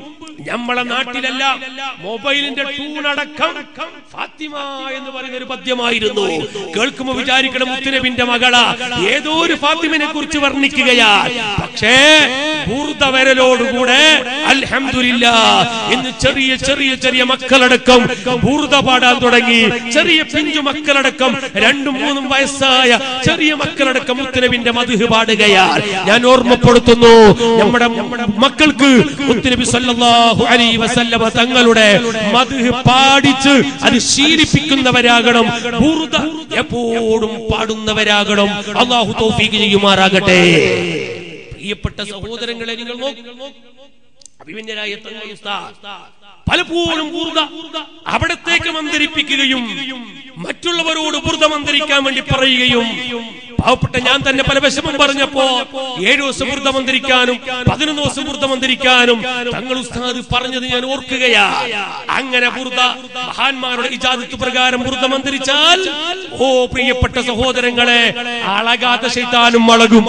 നമ്മളെ നാട്ടിലെല്ലാം മൊബൈലിന്റെ ടൂണടക്കം ഫാത്തിമ എന്ന് പറയുന്ന ഒരു പദ്യമായിരുന്നു കേൾക്കുമ്പോ വിചാരിക്കണം മുത്തുനബിന്റെ മകള ഏതോ ഒരു ഫാത്തിമിനെ കുറിച്ച് വർണ്ണിക്കുകയാ പക്ഷേ പൂർത്ത വരലോടുകൂടെ അൽഹംദുലില്ല ഇന്ന് ചെറിയ ചെറിയ ചെറിയ മക്കളടക്കം പൂർത്ത പാടാൻ തുടങ്ങി ചെറിയ പിഞ്ചു മക്കളടക്കം രണ്ടും മൂന്നും വയസ്സായ ചെറിയ മക്കളടക്കം മുത്തുനബിന്റെ മധുഹ് പാടുകയാൽ ഞാൻ ഓർമ്മപ്പെടുത്തുന്നു നമ്മുടെ മക്കൾക്ക് മുത്തുനബി സല്ലല്ലാഹു അലൈഹി വസല്ലമ തങ്ങളുടെ മധുഹ് പാടിച്ച് അത് ശീലിപ്പിക്കുന്നവരാകണം ബുർദ എപ്പോഴും പാടുന്നവരാകണം അള്ളാഹു തൗഫീഖ് ചെയ്യുമാറാകട്ടെ പ്രിയപ്പെട്ട സഹോദരങ്ങളെ നിങ്ങൾ നോക്കൂ അഭിമന്യരായ തങ്ങൾ ഉസ്താദ് പലപ്പോഴും ബുർദ അവിടത്തേക്ക് മന്ത്രിപ്പിക്കുകയും മറ്റുള്ളവരോട് ബുർദ മന്ത്രിക്കാൻ വേണ്ടി പറയുകയും പാവപ്പെട്ട ഞാൻ തന്നെ പല വിഷമം പറഞ്ഞപ്പോ ഏഴു ദിവസം ബുർദ മന്ത്രിക്കാനും പതിനൊന്ന് ദിവസം ബുർദ മന്ത്രിക്കാനും തങ്ങൾ ഉസ്താദ് പറഞ്ഞത് ഞാൻ ഓർക്കുകയാ അങ്ങനെ ബുർദ മഹാന്മാരുടെ ഇജാദത്ത് പ്രകാരം ബുർദ മന്ത്രിച്ചാൽ ഓ പ്രിയപ്പെട്ട സഹോദരങ്ങളെ അളകാത്ത ശൈത്താനും മളകും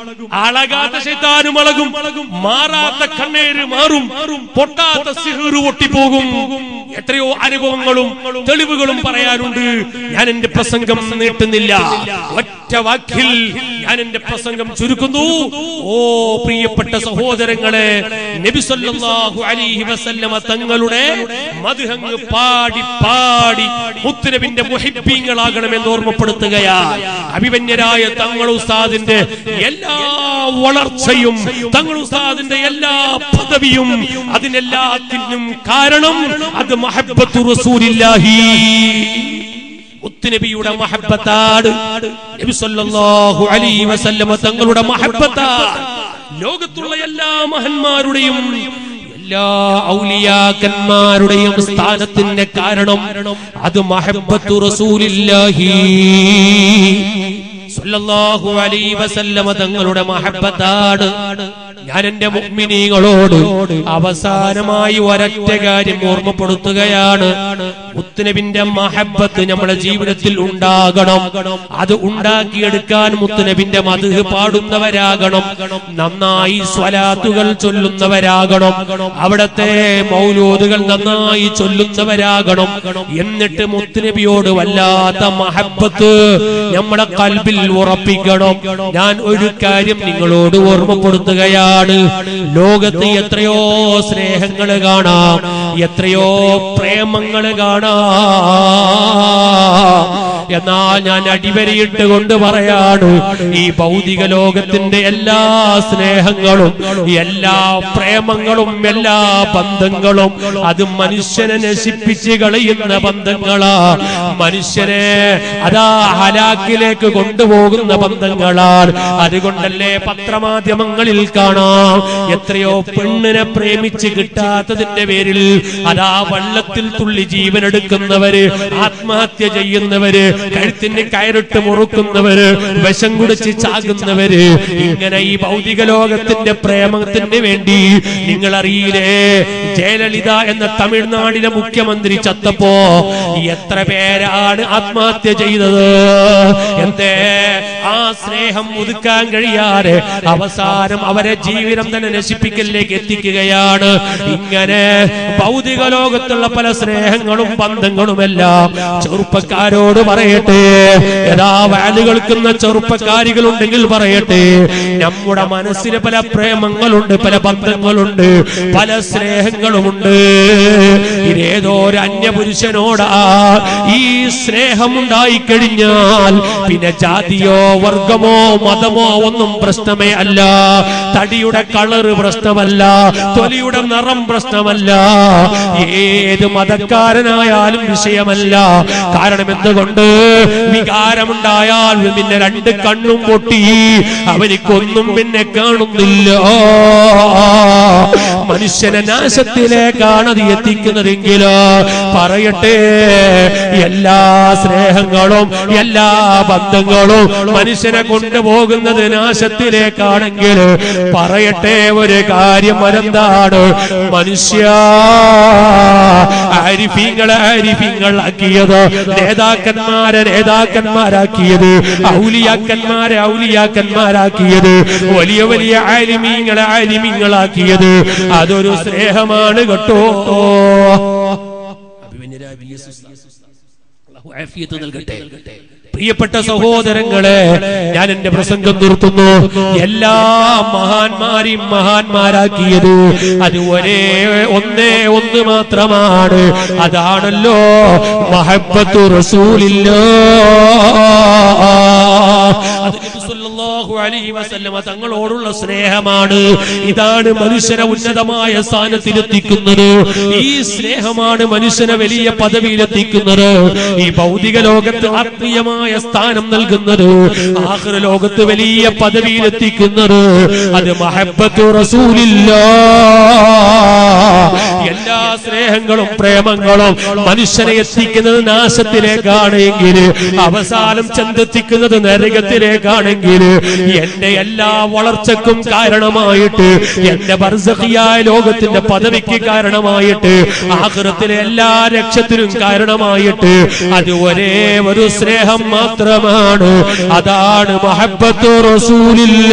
അളകാത്ത ശൈത്താനും മളകും മാറാത്ത കണ്ണേര് മാറും പൊട്ടാത്ത സിഹറ് പൊട്ടിപ്പോകും എത്രയോ അനുഭവങ്ങളും തെളിവുകളും പറയാനുണ്ട് ഞാൻ എന്റെ പ്രസംഗം നീട്ടുന്നില്ല ഒറ്റ വാക്കിൽ ഞാൻ എന്റെ പ്രസംഗം ചുരുക്കുന്നു ഓ പ്രിയപ്പെട്ട സഹോദരങ്ങളെ നബി സല്ലല്ലാഹു അലൈഹി വസല്ലമ തങ്ങളുടെ മധുഹങ്ങ് പാടി പാടി മുത്തുനബിന്റെ മുഹിബ്ബീങ്ങളാകണമെന്ന് ഓർമ്മപ്പെടുത്തുകയാ അഭിമന്യരായ തങ്ങൾ ഉസ്താദിന്റെ എല്ലാ വളർച്ചയും തങ്ങൾ ഉസ്താദിന്റെ എല്ലാ പദവിയും അതിനെല്ലാത്തിനും കാരണം അത് മഹബത്തു റസൂലില്ലാഹി മുത്തുനബിയുടെ മഹബത്താണ് നബി സല്ലല്ലാഹു അലൈഹി വസല്ലമ തങ്ങളുടെ മഹബത്താണ് ലോകത്തുള്ള എല്ലാ മഹന്മാരുടെയും എല്ലാ ഔലിയാക്കന്മാരുടെയും സ്ഥാനത്തിന്റെ കാരണം അത് മഹബത്തു റസൂലില്ലാഹി സല്ലല്ലാഹു അലൈഹി വസല്ലമ തങ്ങളുടെ മഹബത്താണ് ഞാൻ എന്റെ മുഅ്മിനീങ്ങളോട് അവസാനമായി ഒരൊറ്റ കാര്യം ഓർമ്മപ്പെടുത്തുകയാണ് മുത്തുനബിന്റെ മഹബത്ത് നമ്മുടെ ജീവിതത്തിൽ ഉണ്ടാകണം അത് ഉണ്ടാക്കിയെടുക്കാൻ മുത്തുനബിന്റെ മധു പാടുന്നവരാകണം നന്നായി സ്വലാത്തുകൾ ചൊല്ലുന്നവരാകണം അവിടത്തെ മൗലൂദുകൾ നന്നായി ചൊല്ലുന്നവരാകണം എന്നിട്ട് മുത്തുനബിയോട് വല്ലാത്ത മഹബത്ത് നമ്മുടെ കൽബിൽ ഉറപ്പിക്കണം ഞാൻ ഒരു കാര്യം നിങ്ങളോട് ഓർമ്മപ്പെടുത്തുകയാണ് ലോകത്ത് എത്രയോ സ്നേഹങ്ങൾ കാണാം എത്രയോ പ്രേമങ്ങൾ കാണാം എന്നാൽ ഞാൻ അടിവരയിട്ട് കൊണ്ട് പറയാണ് ഈ ഭൗതിക ലോകത്തിന്റെ എല്ലാ സ്നേഹങ്ങളും എല്ലാ പ്രേമങ്ങളും എല്ലാ ബന്ധങ്ങളും അത് മനുഷ്യനെ നശിപ്പിച്ച് കളയുന്ന ബന്ധങ്ങളാ മനുഷ്യനെ അതാ ഹലാക്കിലേക്ക് കൊണ്ടുപോകുന്ന ബന്ധങ്ങളാണ് അതുകൊണ്ടല്ലേ പത്രമാധ്യമങ്ങളിൽ കാണാം എത്രയോ പെണ്ണിനെ പ്രേമിച്ച് കിട്ടാത്തതിന്റെ പേരിൽ അതാ വള്ളത്തിൽ തുള്ളി ജീവനെടുക്കുന്നവര് ആത്മഹത്യ ചെയ്യുന്നവര് കഴുത്തിന് കയറിട്ട് മുറുക്കുന്നവര് വിഷം കുടിച്ച് ചാകുന്നവര് ഇങ്ങനെ ഈ ഭൗതിക ലോകത്തിന്റെ പ്രേമത്തിന് വേണ്ടി നിങ്ങൾ അറിയില്ലേ ജയലളിത എന്ന തമിഴ്നാടിലെ മുഖ്യമന്ത്രി ചത്തപ്പോ എത്ര പേരാണ് ആത്മഹത്യ ചെയ്തത് എന്തേ ആ സ്നേഹം ഒതുക്കാൻ കഴിയാതെ അവസാനം അവരെ ജീവിതം തന്നെ നശിപ്പിക്കലിലേക്ക് എത്തിക്കുകയാണ് ഇങ്ങനെ ഭൗതിക ലോകത്തുള്ള പല സ്നേഹങ്ങളും ബന്ധങ്ങളുമെല്ലാം ചെറുപ്പക്കാരോട് പറയട്ടെ യഥാ വാല് കേൾക്കുന്ന ചെറുപ്പക്കാരികളുണ്ടെങ്കിൽ പറയട്ടെ നമ്മുടെ മനസ്സിന് പല പ്രേമങ്ങളുണ്ട് പല ബന്ധങ്ങളുണ്ട് പല സ്നേഹങ്ങളുമുണ്ട് ഇതേതോ ഒരു അന്യപുരുഷനോടാ ഈ സ്നേഹം ഉണ്ടായിക്കഴിഞ്ഞാൽ പിന്നെ ജാതിയോ വർഗമോ മതമോ ഒന്നും പ്രശ്നമേ അല്ല തടിയുടെ കളറ് പ്രശ്നമല്ല തൊലിയുടെ നിറം പ്രശ്നമല്ല ഏത് മതക്കാരനായാലും വിഷയമല്ല കാരണം എന്തുകൊണ്ട് വികാരമുണ്ടായാൽ പിന്നെ രണ്ട് കണ്ണും പൊട്ടി അവനിക്കൊന്നും പിന്നെ കാണുന്നില്ല മനുഷ്യനെ നാശത്തിലേക്കാണ് അത് എത്തിക്കുന്നതെങ്കിലോ പറയട്ടെ എല്ലാ സ്നേഹങ്ങളും എല്ലാ ബന്ധങ്ങളും മനുഷ്യനെ കൊണ്ടുപോകുന്നത് നാശത്തിലേക്കാണെങ്കിൽ പറയട്ടെ ഒരു കാര്യം അതെന്താണ് മനുഷ്യ ആരിഫീങ്ങളെ ആരിഫീങ്ങളാക്കിയത് നേതാക്കന്മാരെ നേതാക്കന്മാരാക്കിയത് ഔലിയാക്കന്മാരെ ഔലിയാക്കന്മാരാക്കിയത് വലിയ വലിയ ആലിമീങ്ങളെ ആലിമീങ്ങളാക്കിയത് അതൊരു സ്നേഹമാണ് കേട്ടോ അഭിമന്യരായ വി എസ് ഉസ്താദ്. അല്ലാഹു ആഫിയത്ത് നൽകട്ടെ പ്രിയപ്പെട്ട സഹോദരങ്ങളെ ഞാൻ എന്റെ പ്രസംഗം നിർത്തുന്നു എല്ലാ മഹാന്മാരെയും മഹാന്മാരാക്കിയത് അത് ഒരേ ഒന്നേ ഒന്ന് മാത്രമാണ് അതാണല്ലോ മഹബത്തു റസൂലില്ല അത് നബി സല്ലല്ലാഹു അലൈഹി വസല്ലമ തങ്ങളോടുള്ള സ്നേഹമാണ് ഇതാണ് മനുഷ്യനെ ഉന്നതമായ സ്ഥാനത്തിലെത്തിക്കുന്നത് ഈ സ്നേഹമാണ് മനുഷ്യനെ വലിയ പദവിയിലെത്തിക്കുന്നത് ഈ ഭൗതിക ലോകത്ത് ആത്മീയമായ സ്ഥാനം നൽകുന്നത് ആഹ്റ ലോകത്ത് വലിയ പദവിയിലെത്തിക്കുന്നത് അത് മഹബത്തു റസൂലില്ല എല്ലാ സ്നേഹങ്ങളും പ്രേമങ്ങളും മനുഷ്യനെ എത്തിക്കുന്നത് നാശത്തിലേക്കാണെങ്കിൽ അവസാനം ചെന്നെത്തിക്കുന്നത് നരകത്തിലേക്കാണെങ്കിൽ എന്റെ എല്ലാ വളർച്ചക്കും കാരണമായിട്ട് എന്റെ ബർസഖിയായ ലോകത്തിന്റെ പദവിക്ക് കാരണമായിട്ട് ആഹൃത്തിലെ എല്ലാ രക്ഷത്തിനും കാരണമായിട്ട് അത് ഒരേ ഒരു സ്നേഹം മാത്രമാണ് അതാണ് മഹബത്ത് റസൂലില്ല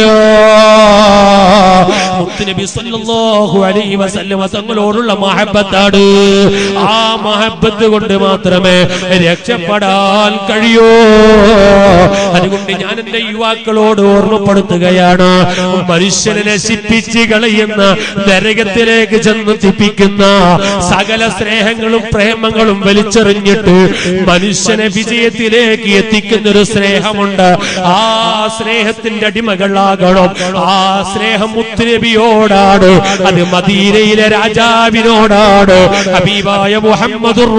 മുത്തുനബി സല്ലല്ലാഹു അലൈഹി വസല്ലമ തങ്ങളോടുള്ള മഹബത്താണ് ആ മഹബത്ത് കൊണ്ട് മാത്രമേ രക്ഷപ്പെടാൻ കഴിയൂ അതുകൊണ്ട് ഞാൻ എന്റെ യുവാക്കളോട് ഓർമ്മപ്പെടുത്തുകയാണ് മനുഷ്യനെ നശിപ്പിച്ച് കളയുന്ന നരകത്തിലേക്ക് ചെന്നെത്തിപ്പിക്കുന്ന സകല സ്നേഹങ്ങളും പ്രേമങ്ങളും വലിച്ചെറിഞ്ഞിട്ട് മനുഷ്യനെ വിജയത്തിലേക്ക് എത്തിക്കുന്ന ഒരു സ്നേഹമുണ്ട് ആ സ്നേഹത്തിന്റെ അടിമകളാകണം ആ സ്നേഹം മുത്തുനബി മുത്തുനബിയോടാണ് അത് മദീനയിലെ രാജാവിനോടാണ് ഹബീബായ മുഹമ്മദുർ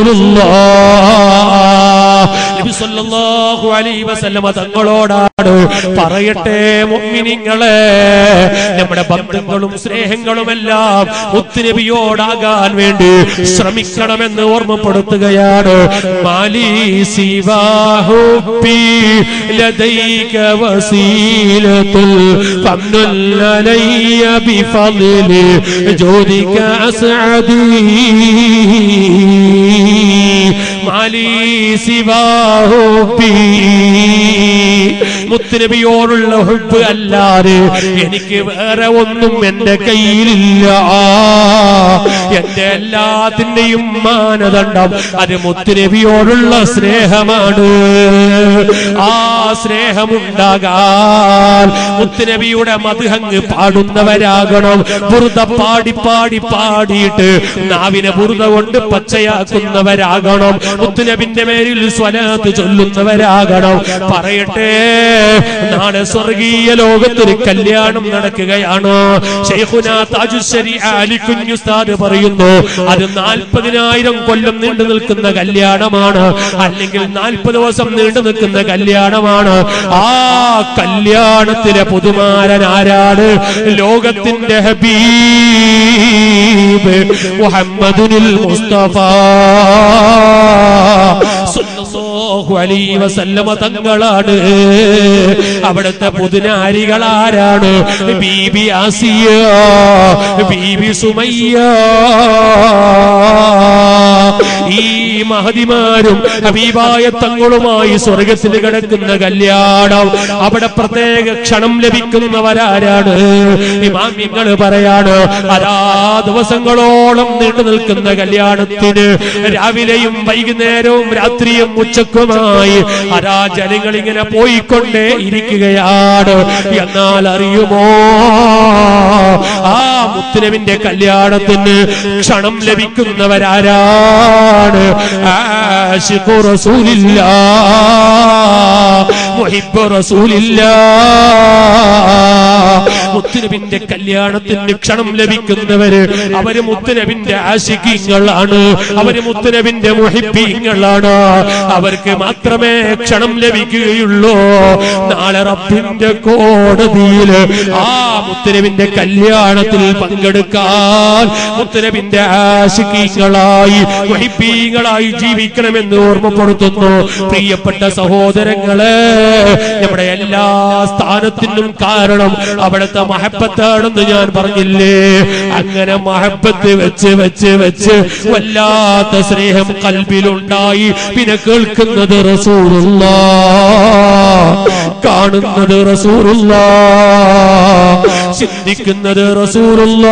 റസൂലുള്ളാഹ് നബി സല്ലല്ലാഹു അലൈഹി വസല്ലമ തങ്ങളോടാണ് പറയട്ടെ മുഅ്മിനീങ്ങളെ നമ്മുടെ ബന്ധങ്ങളും സ്നേഹങ്ങളുമെല്ലാം മുത്തുനബിയോടാകാൻ വേണ്ടി ശ്രമിക്കണമെന്ന് ഓർമ്മപ്പെടുത്തുകയാണ് മാലി സിവാഹുപ്പി ലദൈക വസീലത്തുൽ ഫംനുൽ അലയ്യ ബിഫضل ജോദിക അസ്അദി മാലി സിവാഹുപ്പി മുത്തുനബിയോടുള്ള ഹുബ് അല്ലാതെ എനിക്ക് വേറെ ഒന്നും എന്റെ കയ്യിലില്ല എന്റെ എല്ലാത്തിന്റെയും മാനദണ്ഡം അത് മുത്തുനബിയോടുള്ള സ്നേഹമാണ് ആ സ്നേഹമുണ്ടാകാൻ മുത്തുനബിയുടെ മധുഹങ്ങ് പാടുന്നവരാകണം ബുറുത പാടി പാടി പാടിയിട്ട് നാവിനെ ബുറുത കൊണ്ട് പച്ചയാക്കുന്നവരാകണം മുത്തുനബിന്റെ മേലിൽ സ്വലാത്ത് ചൊല്ലുന്നവരാകണം പറയട്ടെ നാളെ സ്വർഗീയ ലോകത്തൊരു കല്യാണം നടക്കുകയാണ് ഷെയ്ഖുന താജുശ്ശേരി അലി കുഞ്ഞുസ്താദ് പറയുന്നു അത് നാൽപ്പതിനായിരം കൊല്ലം നീണ്ടു നിൽക്കുന്ന കല്യാണമാണ് അല്ലെങ്കിൽ നാൽപ്പത് ദിവസം നീണ്ടു നിൽക്കുന്ന കല്യാണമാണ് ആ കല്യാണത്തിലെ പുതുമാരൻ ആരാണ് ലോകത്തിന്റെ ഹബീബ് മുഹമ്മദുനിൽ മുസ്തഫ സല്ലല്ലാഹു അലൈഹി വസല്ലമ തങ്ങളാണ് അവിടുത്തെ പുതുനാരികൾ ആരാണ് ബീബി ആസിയ ബീബി സുമയ്യ ഈ മഹതിമാരും ഹബീബായ തങ്ങളുമായി സ്വർഗത്തിൽ കിടക്കുന്ന കല്യാണം അവിടെ പ്രത്യേക ക്ഷണം ലഭിക്കുന്നവരാരാണ് ഇമാമ്യങ്ങൾ പറയാണ് അതാ ദിവസങ്ങളോളം നീണ്ടു നിൽക്കുന്ന കല്യാണത്തിന് രാവിലെയും വൈകുന്നേരവും രാത്രിയും ഉച്ചക്കുമായി അതാ ജനങ്ങൾ ഇങ്ങനെ പോയിക്കൊണ്ടേ ഇരിക്കുകയാണ് എന്നാൽ അറിയുമോ ആ മുത്തുനബിന്റെ കല്യാണത്തിന് ക്ഷണം ലഭിക്കുന്നവരാരാണ് ആശിഖു റസൂലില്ല മുഹിബ്ബു റസൂലില്ല മുത്തുനബിന്റെ കല്യാണത്തിന് ക്ഷണം ലഭിക്കുന്നവര് അവര് മുത്തുനബിന്റെ ആശിഖീങ്ങളാണ് അവര് മുത്തുനബിന്റെ മുഹിബീങ്ങളാണ് അവർക്ക് മാത്രമേ ക്ഷണം ലഭിക്കുകയുള്ളൂ നാളെ റബ്ബിന്റെ കോടതിയിൽ ആ മുത്തുനബിന്റെ കല്യാണത്തിൽ പങ്കെടുക്കാൻ മുത്തുനബിന്റെ ആശിഖീങ്ങളായി മുഹിബീങ്ങളായി ജീവിക്കണമെന്ന് ഓർമ്മപ്പെടുത്തുന്നു പ്രിയപ്പെട്ട സഹോദരങ്ങളെ നമ്മുടെ എല്ലാ സ്ഥാനത്തിനും കാരണം അവിടുത്തെ മഹബത്താണെന്ന് ഞാൻ പറഞ്ഞില്ലേ അങ്ങനെ മഹബത്ത് വെച്ച് വെച്ച് വെച്ച് വല്ലാത്ത സ്നേഹം കൽബിലുണ്ടായി പിന്നെ കേൾക്കുന്നത് റസൂറുള്ള കാണുന്നത് റസൂറുള്ള ചിന്തിക്കുന്നത് റസൂറുള്ള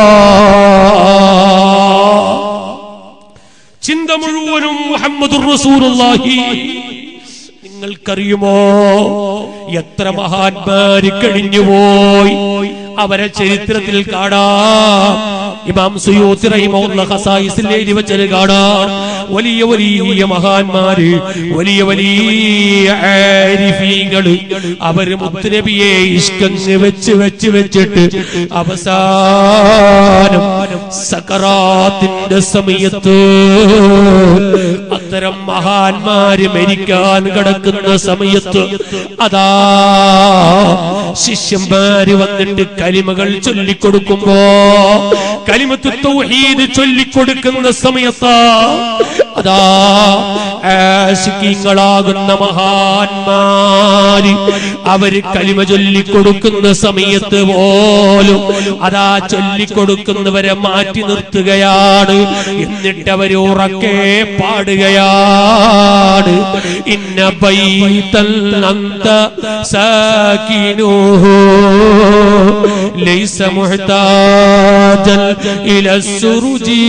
ചിന്ത മുഴുവനും മുഹമ്മദ് റസൂറുള്ളാഹി നിങ്ങൾക്കറിയുമോ എത്ര മഹാന്മാര് കഴിഞ്ഞുപോയി അവരെ ചരിത്രത്തിൽ കാണാം ഇമാം സുയൂത്തി റഹിമഹുള്ള ഖസായിസിൽ എഴുതി വെച്ചത് കാണാം വലിയ വലിയ മഹാന്മാര് വലിയ വലിയ ആരിഫീങ്ങള് അവര് മുത്തുനബിയെ ഇഷ്കങ്ങ് വെച്ച് വെച്ച് വെച്ചിട്ട് അവസാനം സക്കറാത്തിന്റെ സമയത്ത് അത്തരം മഹാന്മാര് മരിക്കാൻ കിടക്കുന്ന സമയത്ത് അതാ ശിഷ്യന്മാര് വന്നിട്ട് കലിമകൾ ചൊല്ലിക്കൊടുക്കുമ്പോ കലിമത്ത് തൗഹീദ് ചൊല്ലിക്കൊടുക്കുന്ന സമയത്ത് അതാ ആശിക്കീങ്ങളാകുന്ന മഹാന്മാര് അവര് കലിമ ചൊല്ലിക്കൊടുക്കുന്ന സമയത്ത് പോലും അതാ ചൊല്ലിക്കൊടുക്കുന്നവരെ മാറ്റി നിർത്തുകയാണ് എന്നിട്ട് അവര് ഉറക്കെ പാടുകയാണ് ഇന്ന ബൈതൽ അന്ത സാകിനുഹു ലൈസ മുഹ്താജൻ ഇല സുറുജി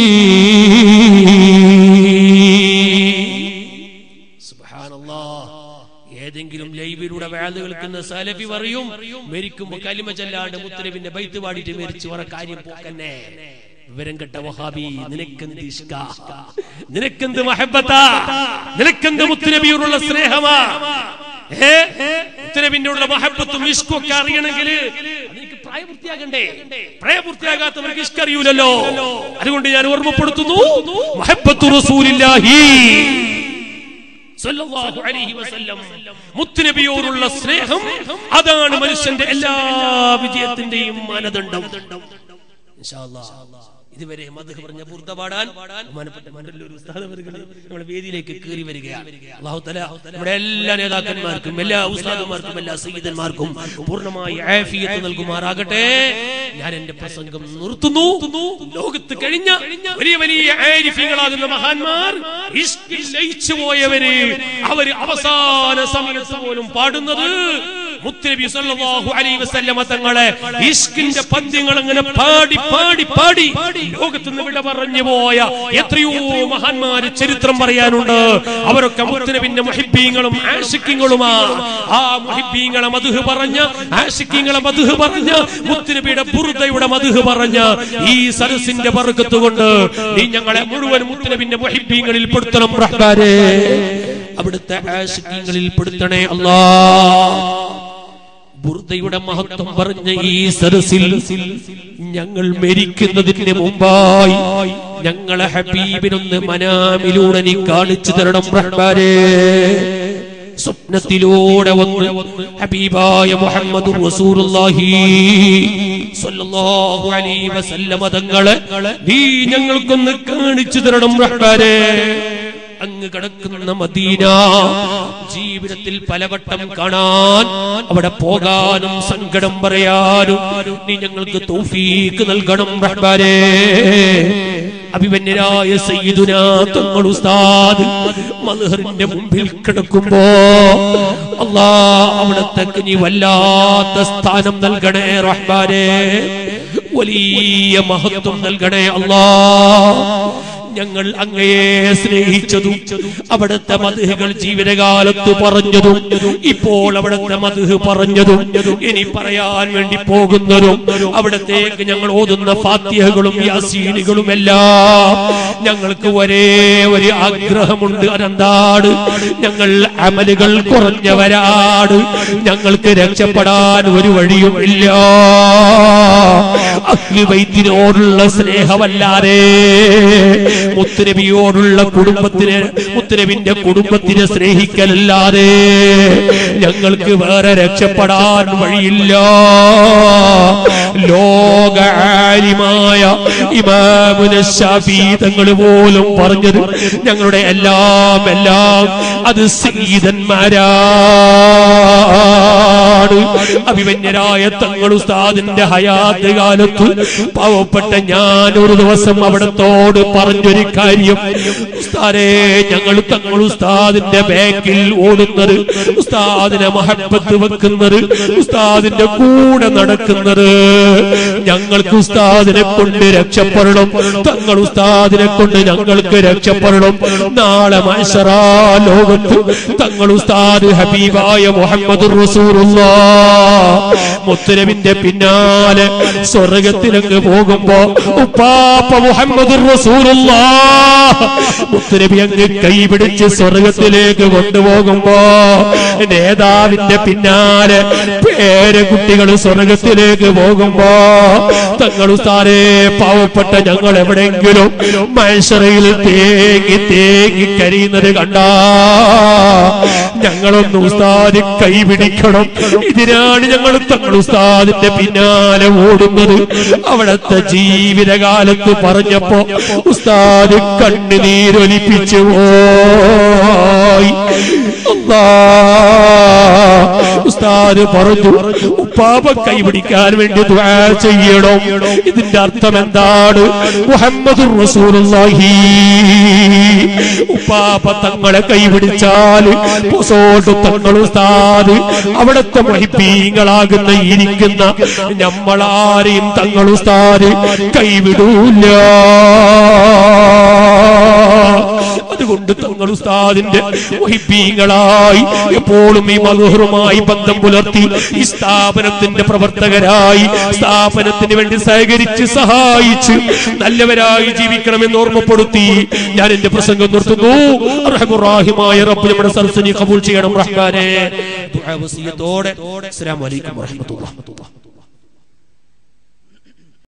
ഏതെങ്കിലും ലൈവിലൂടെ വേള കേൾക്കുന്ന സലഫി പറയും മരിക്കുമ്പോ കലിമ ചെല്ലാണ്ട് മുത്തലബിന്റെ ബൈത്ത് പാടിയിട്ട് മരിച്ചു കുറെ കാര്യം പോക്കന്നെ വിവരം കെട്ട വഹാബി നിനക്കെന്ത് ഇഷ്ക നിനക്കെന്ത് മഹബത്താ നിനക്കെന്ത് മുത്തുനബിയോടുള്ള സ്നേഹമാ ഏ മുത്തുനബിന്റെ ഉള്ള മഹബത്തും ഇഷ്കും ഒക്കെ അറിയണമെങ്കിൽ അതെനിക്ക് പ്രായ പ്രായപൂർത്തിയാകണ്ടേ പ്രായപൂർത്തിയാകാത്തവർക്ക് ഇഷ്കറിയൂലല്ലോ അതുകൊണ്ട് ഞാൻ ഓർമ്മപ്പെടുത്തുന്നു മുഹബ്ബത്തു റസൂലില്ലാഹി സല്ലല്ലാഹു അലൈഹി വസല്ലം മുത്തുനബിയോടുള്ള സ്നേഹം അതാണ് മനുഷ്യന്റെ എല്ലാ വിജയത്തിന്റെയും മാനദണ്ഡം ഇൻഷാ അല്ലാഹ്. ഇതുവരെ മധു പറഞ്ഞ പൂർത്ത പാടാൻ ബഹുമാനപ്പെട്ട മണ്ഡലൂർ ഉസ്താദ് അവരുകൾ നമ്മുടെ വേദിയിലേക്ക് കയറി വരികയാണ് അള്ളാഹു തല നമ്മുടെ എല്ലാ നേതാക്കന്മാർക്കും എല്ലാ ഉസ്താദുമാർക്കും എല്ലാ സയ്യിദന്മാർക്കും പൂർണ്ണമായി ആഫിയത്ത് നൽകുമാറാകട്ടെ ഞാൻ എന്റെ പ്രസംഗം നിർത്തുന്നു ലോകത്ത് കഴിഞ്ഞ വലിയ വലിയ ആരിഫികളാകുന്ന മഹാന്മാർ ഇഷ്കിൽ ലയിച്ചു പോയവര് അവര് അവസാന സമയത്ത് പോലും പാടുന്നത് മുത്തനബി സല്ലല്ലാഹു അലൈഹി വസല്ലമ തങ്ങളെ ഇഷ്കിന്റെ പദ്യങ്ങൾ അങ്ങനെ പാടി പാടി പാടി ലോകത്ത് നിന്ന് വിട പറഞ്ഞു പോയ എത്രയോ മഹാന്മാര് ചരിത്രം പറയാനുണ്ട് അവരൊക്കെ മുത്തനബിന്റെ മുഹിബീങ്ങളും ആഷിക്കിങ്ങളുമാ ആ മുഹിബീങ്ങളെ മധുഹ് പറഞ്ഞ ആഷിക്കിങ്ങളെ മധുഹ് പറഞ്ഞ മുത്തനബിയുടെ ബുറുദയുടെ മധുഹ് പറഞ്ഞ ഈ സരസിന്റെ ബർക്കത്ത് കൊണ്ട് നീ ഞങ്ങളെ മുഴുവൻ മുത്തനബിന്റെ മുഹിബീങ്ങളിൽ പെടുത്തണം റഹ്മാനേ അവിടുത്തെ ആഷിക്കിങ്ങളിൽ പെടുത്തണേ അല്ലാ ബുർദയുടെ മഹത്വം പറഞ്ഞ ഈ സരസിൽ ഞങ്ങൾ മരിക്കുന്നതിന് മുമ്പായി ഞങ്ങളെ ഹബീബിനൊന്ന് മനാമിലൂടെ നീ കാണിച്ചു തരണം റഹ്മാനേ സ്വപ്നത്തിലൂടെ വന്ന് ഹബീബായ മുഹമ്മദ് റസൂലുള്ളാഹി സ്വല്ലല്ലാഹു അലൈഹി വസല്ലമ തങ്ങളെ നീ ഞങ്ങൾക്കൊന്ന് കാണിച്ചു തരണം റഹ്മാനേ അങ്ങ് കിടക്കുന്ന മദീന ജീവിതത്തിൽ പലവട്ടം കാണാൻ അവിടെ പോകാനും സങ്കടം പറയാനും നീ ഞങ്ങൾക്ക് തൗഫീക്ക് നൽകണം റഹ്മാനേ അഭിമന്യരായ സയ്യിദുന തങ്ങൾ ഉസ്താദ് മൽഹറിന്റെ മുമ്പിൽ കിടക്കുമ്പോ അല്ലാ അവിടത്തേക്ക് നീ വല്ലാത്ത സ്ഥാനം നൽകണേ റഹ്മാനേ വലിയ മഹത്വം നൽകണേ അല്ലാ ഞങ്ങൾ അങ്ങയെ സ്നേഹിച്ചതും അവിടുത്തെ മധുഹകൾ ജീവിതകാലത്ത് പറഞ്ഞതും ഇപ്പോൾ അവിടുത്തെ മധുഹ് പറഞ്ഞതും ഇനി പറയാൻ വേണ്ടി പോകുന്നതും അവിടത്തേക്ക് ഞങ്ങൾ ഓതുന്ന ഫാത്തിഹകളും യാസീനുകളും എല്ലാം ഞങ്ങൾക്ക് ഒരേ ഒരു ആഗ്രഹമുണ്ട് അതെന്താണ് ഞങ്ങൾ അമലുകൾ കുറഞ്ഞവരാണ് ഞങ്ങൾക്ക് രക്ഷപ്പെടാൻ ഒരു വഴിയും ഇല്ല അഗ്നിവൈദ്യനോടുള്ള സ്നേഹമല്ലാതെ മുത്തുനബിയോടുള്ള കുടുംബത്തിന് മുത്തുനബിന്റെ കുടുംബത്തിനെ സ്നേഹിക്കലല്ലാതെ ഞങ്ങൾക്ക് വേറെ രക്ഷപ്പെടാൻ വഴിയില്ല ലോകാരിമായ ഇമാമുന തങ്ങൾ പോലും പറഞ്ഞത് ഞങ്ങളുടെ എല്ലാം എല്ലാം അത് സീതന്മാരാണ് അഭിമന്യരായ തങ്ങൾ ഉസ്താദിന്റെ ഹയാത്ത് കാലത്ത് പാവപ്പെട്ട ഞാൻ ഒരു ദിവസം അവിടത്തോട് പറഞ്ഞൊരു കാര്യം ഉസ്താദേ ഞങ്ങൾ തങ്ങൾ ഉസ്താദിന്റെ ബാക്കിൽ ഓടുന്നത് ഉസ്താദിനെ മഹബത്ത് വെക്കുന്നത് ഉസ്താദിന്റെ കൂടെ നടക്കുന്നത് ഞങ്ങൾക്ക് ഉസ്താദിനെ കൊണ്ട് രക്ഷപ്പെടണം തങ്ങൾ ഉസ്താദിനെ കൊണ്ട് ഞങ്ങൾക്ക് രക്ഷപ്പെടണം നാളെ മത്സറാ ലോകത്ത് തങ്ങൾ ഉസ്താദ് ഹബീബായ മുഹമ്മദ് മുത്തരവിന്റെ പിന്നാലെ സ്വർഗത്തിലങ്ങ് പോകുമ്പോ ഉപ്പാപ്പ മുഹമ്മദ് മുത്തരബി അങ്ങ് കൈപിടിച്ച് സ്വർഗത്തിലേക്ക് കൊണ്ടുപോകുമ്പോ നേതാവിന്റെ പിന്നാലെ പേരക്കുട്ടികൾ സ്വർഗത്തിലേക്ക് പോകുമ്പോ തങ്ങൾ ഉസ്താരെ പാവപ്പെട്ട ഞങ്ങൾ എവിടെയെങ്കിലും മത്സരയിൽ തേങ്ങി തേങ്ങി കരിയുന്നത് കണ്ടാ ഞങ്ങളൊന്ന് ഉസ്താദ് കൈപിടിക്കണം ഇതിനാണ് ഞങ്ങൾ തങ്ങൾ ഉസ്താദിന്റെ പിന്നാലെ ഓടുന്നത് അവിടത്തെ ജീവിതകാലത്ത് പറഞ്ഞപ്പോ ഉസ്താദ് കണ്ണുനീരൊലിപ്പിച്ചു പോയി അല്ലാ ഉസ്താദ് പറഞ്ഞു ഉപ്പാപ്പ കൈപിടിക്കാൻ വേണ്ടി ദുആ ചെയ്യണം ഇതിന്റെ അർത്ഥം എന്താണ് മുഹമ്മദ് റസൂലുള്ളാഹി ഉപ്പാപ്പ തങ്ങളെ കൈപിടിച്ചാൽ പൊസോട്ട് തങ്ങൾ ഉസ്താദ് അവിടുത്തെ മഹിപ്പീങ്ങളാകുന്ന ഇരിക്കുന്ന നമ്മളാരെയും തങ്ങൾ ഉസ്താദ് കൈവിടൂല്ല അതുകൊണ്ട് തങ്ങൾ ഉസ്താദിന്റെ മുഹിബീങ്ങളായി എപ്പോഴും ഈ മധുഹറുമായി ബന്ധം പുലർത്തി ഈ സ്ഥാപനത്തിന്റെ പ്രവർത്തകരായി സ്ഥാപനത്തിന് വേണ്ടി സഹകരിച്ച് സഹായിച്ച് നല്ലവരായി ജീവിക്കണമെന്ന് ഓർമ്മപ്പെടുത്തി ഞാൻ എന്റെ പ്രസംഗം നിർത്തുന്നു റഹമുറാഹിമായ റബ്ബ് നമ്മുടെ സരസ്വനി കബൂൾ ചെയ്യണം റഹ്മാനെ ദുആ വസിയത്തോടെ അസ്സലാമു അലൈക്കും വറഹ്മത്തുള്ളാഹി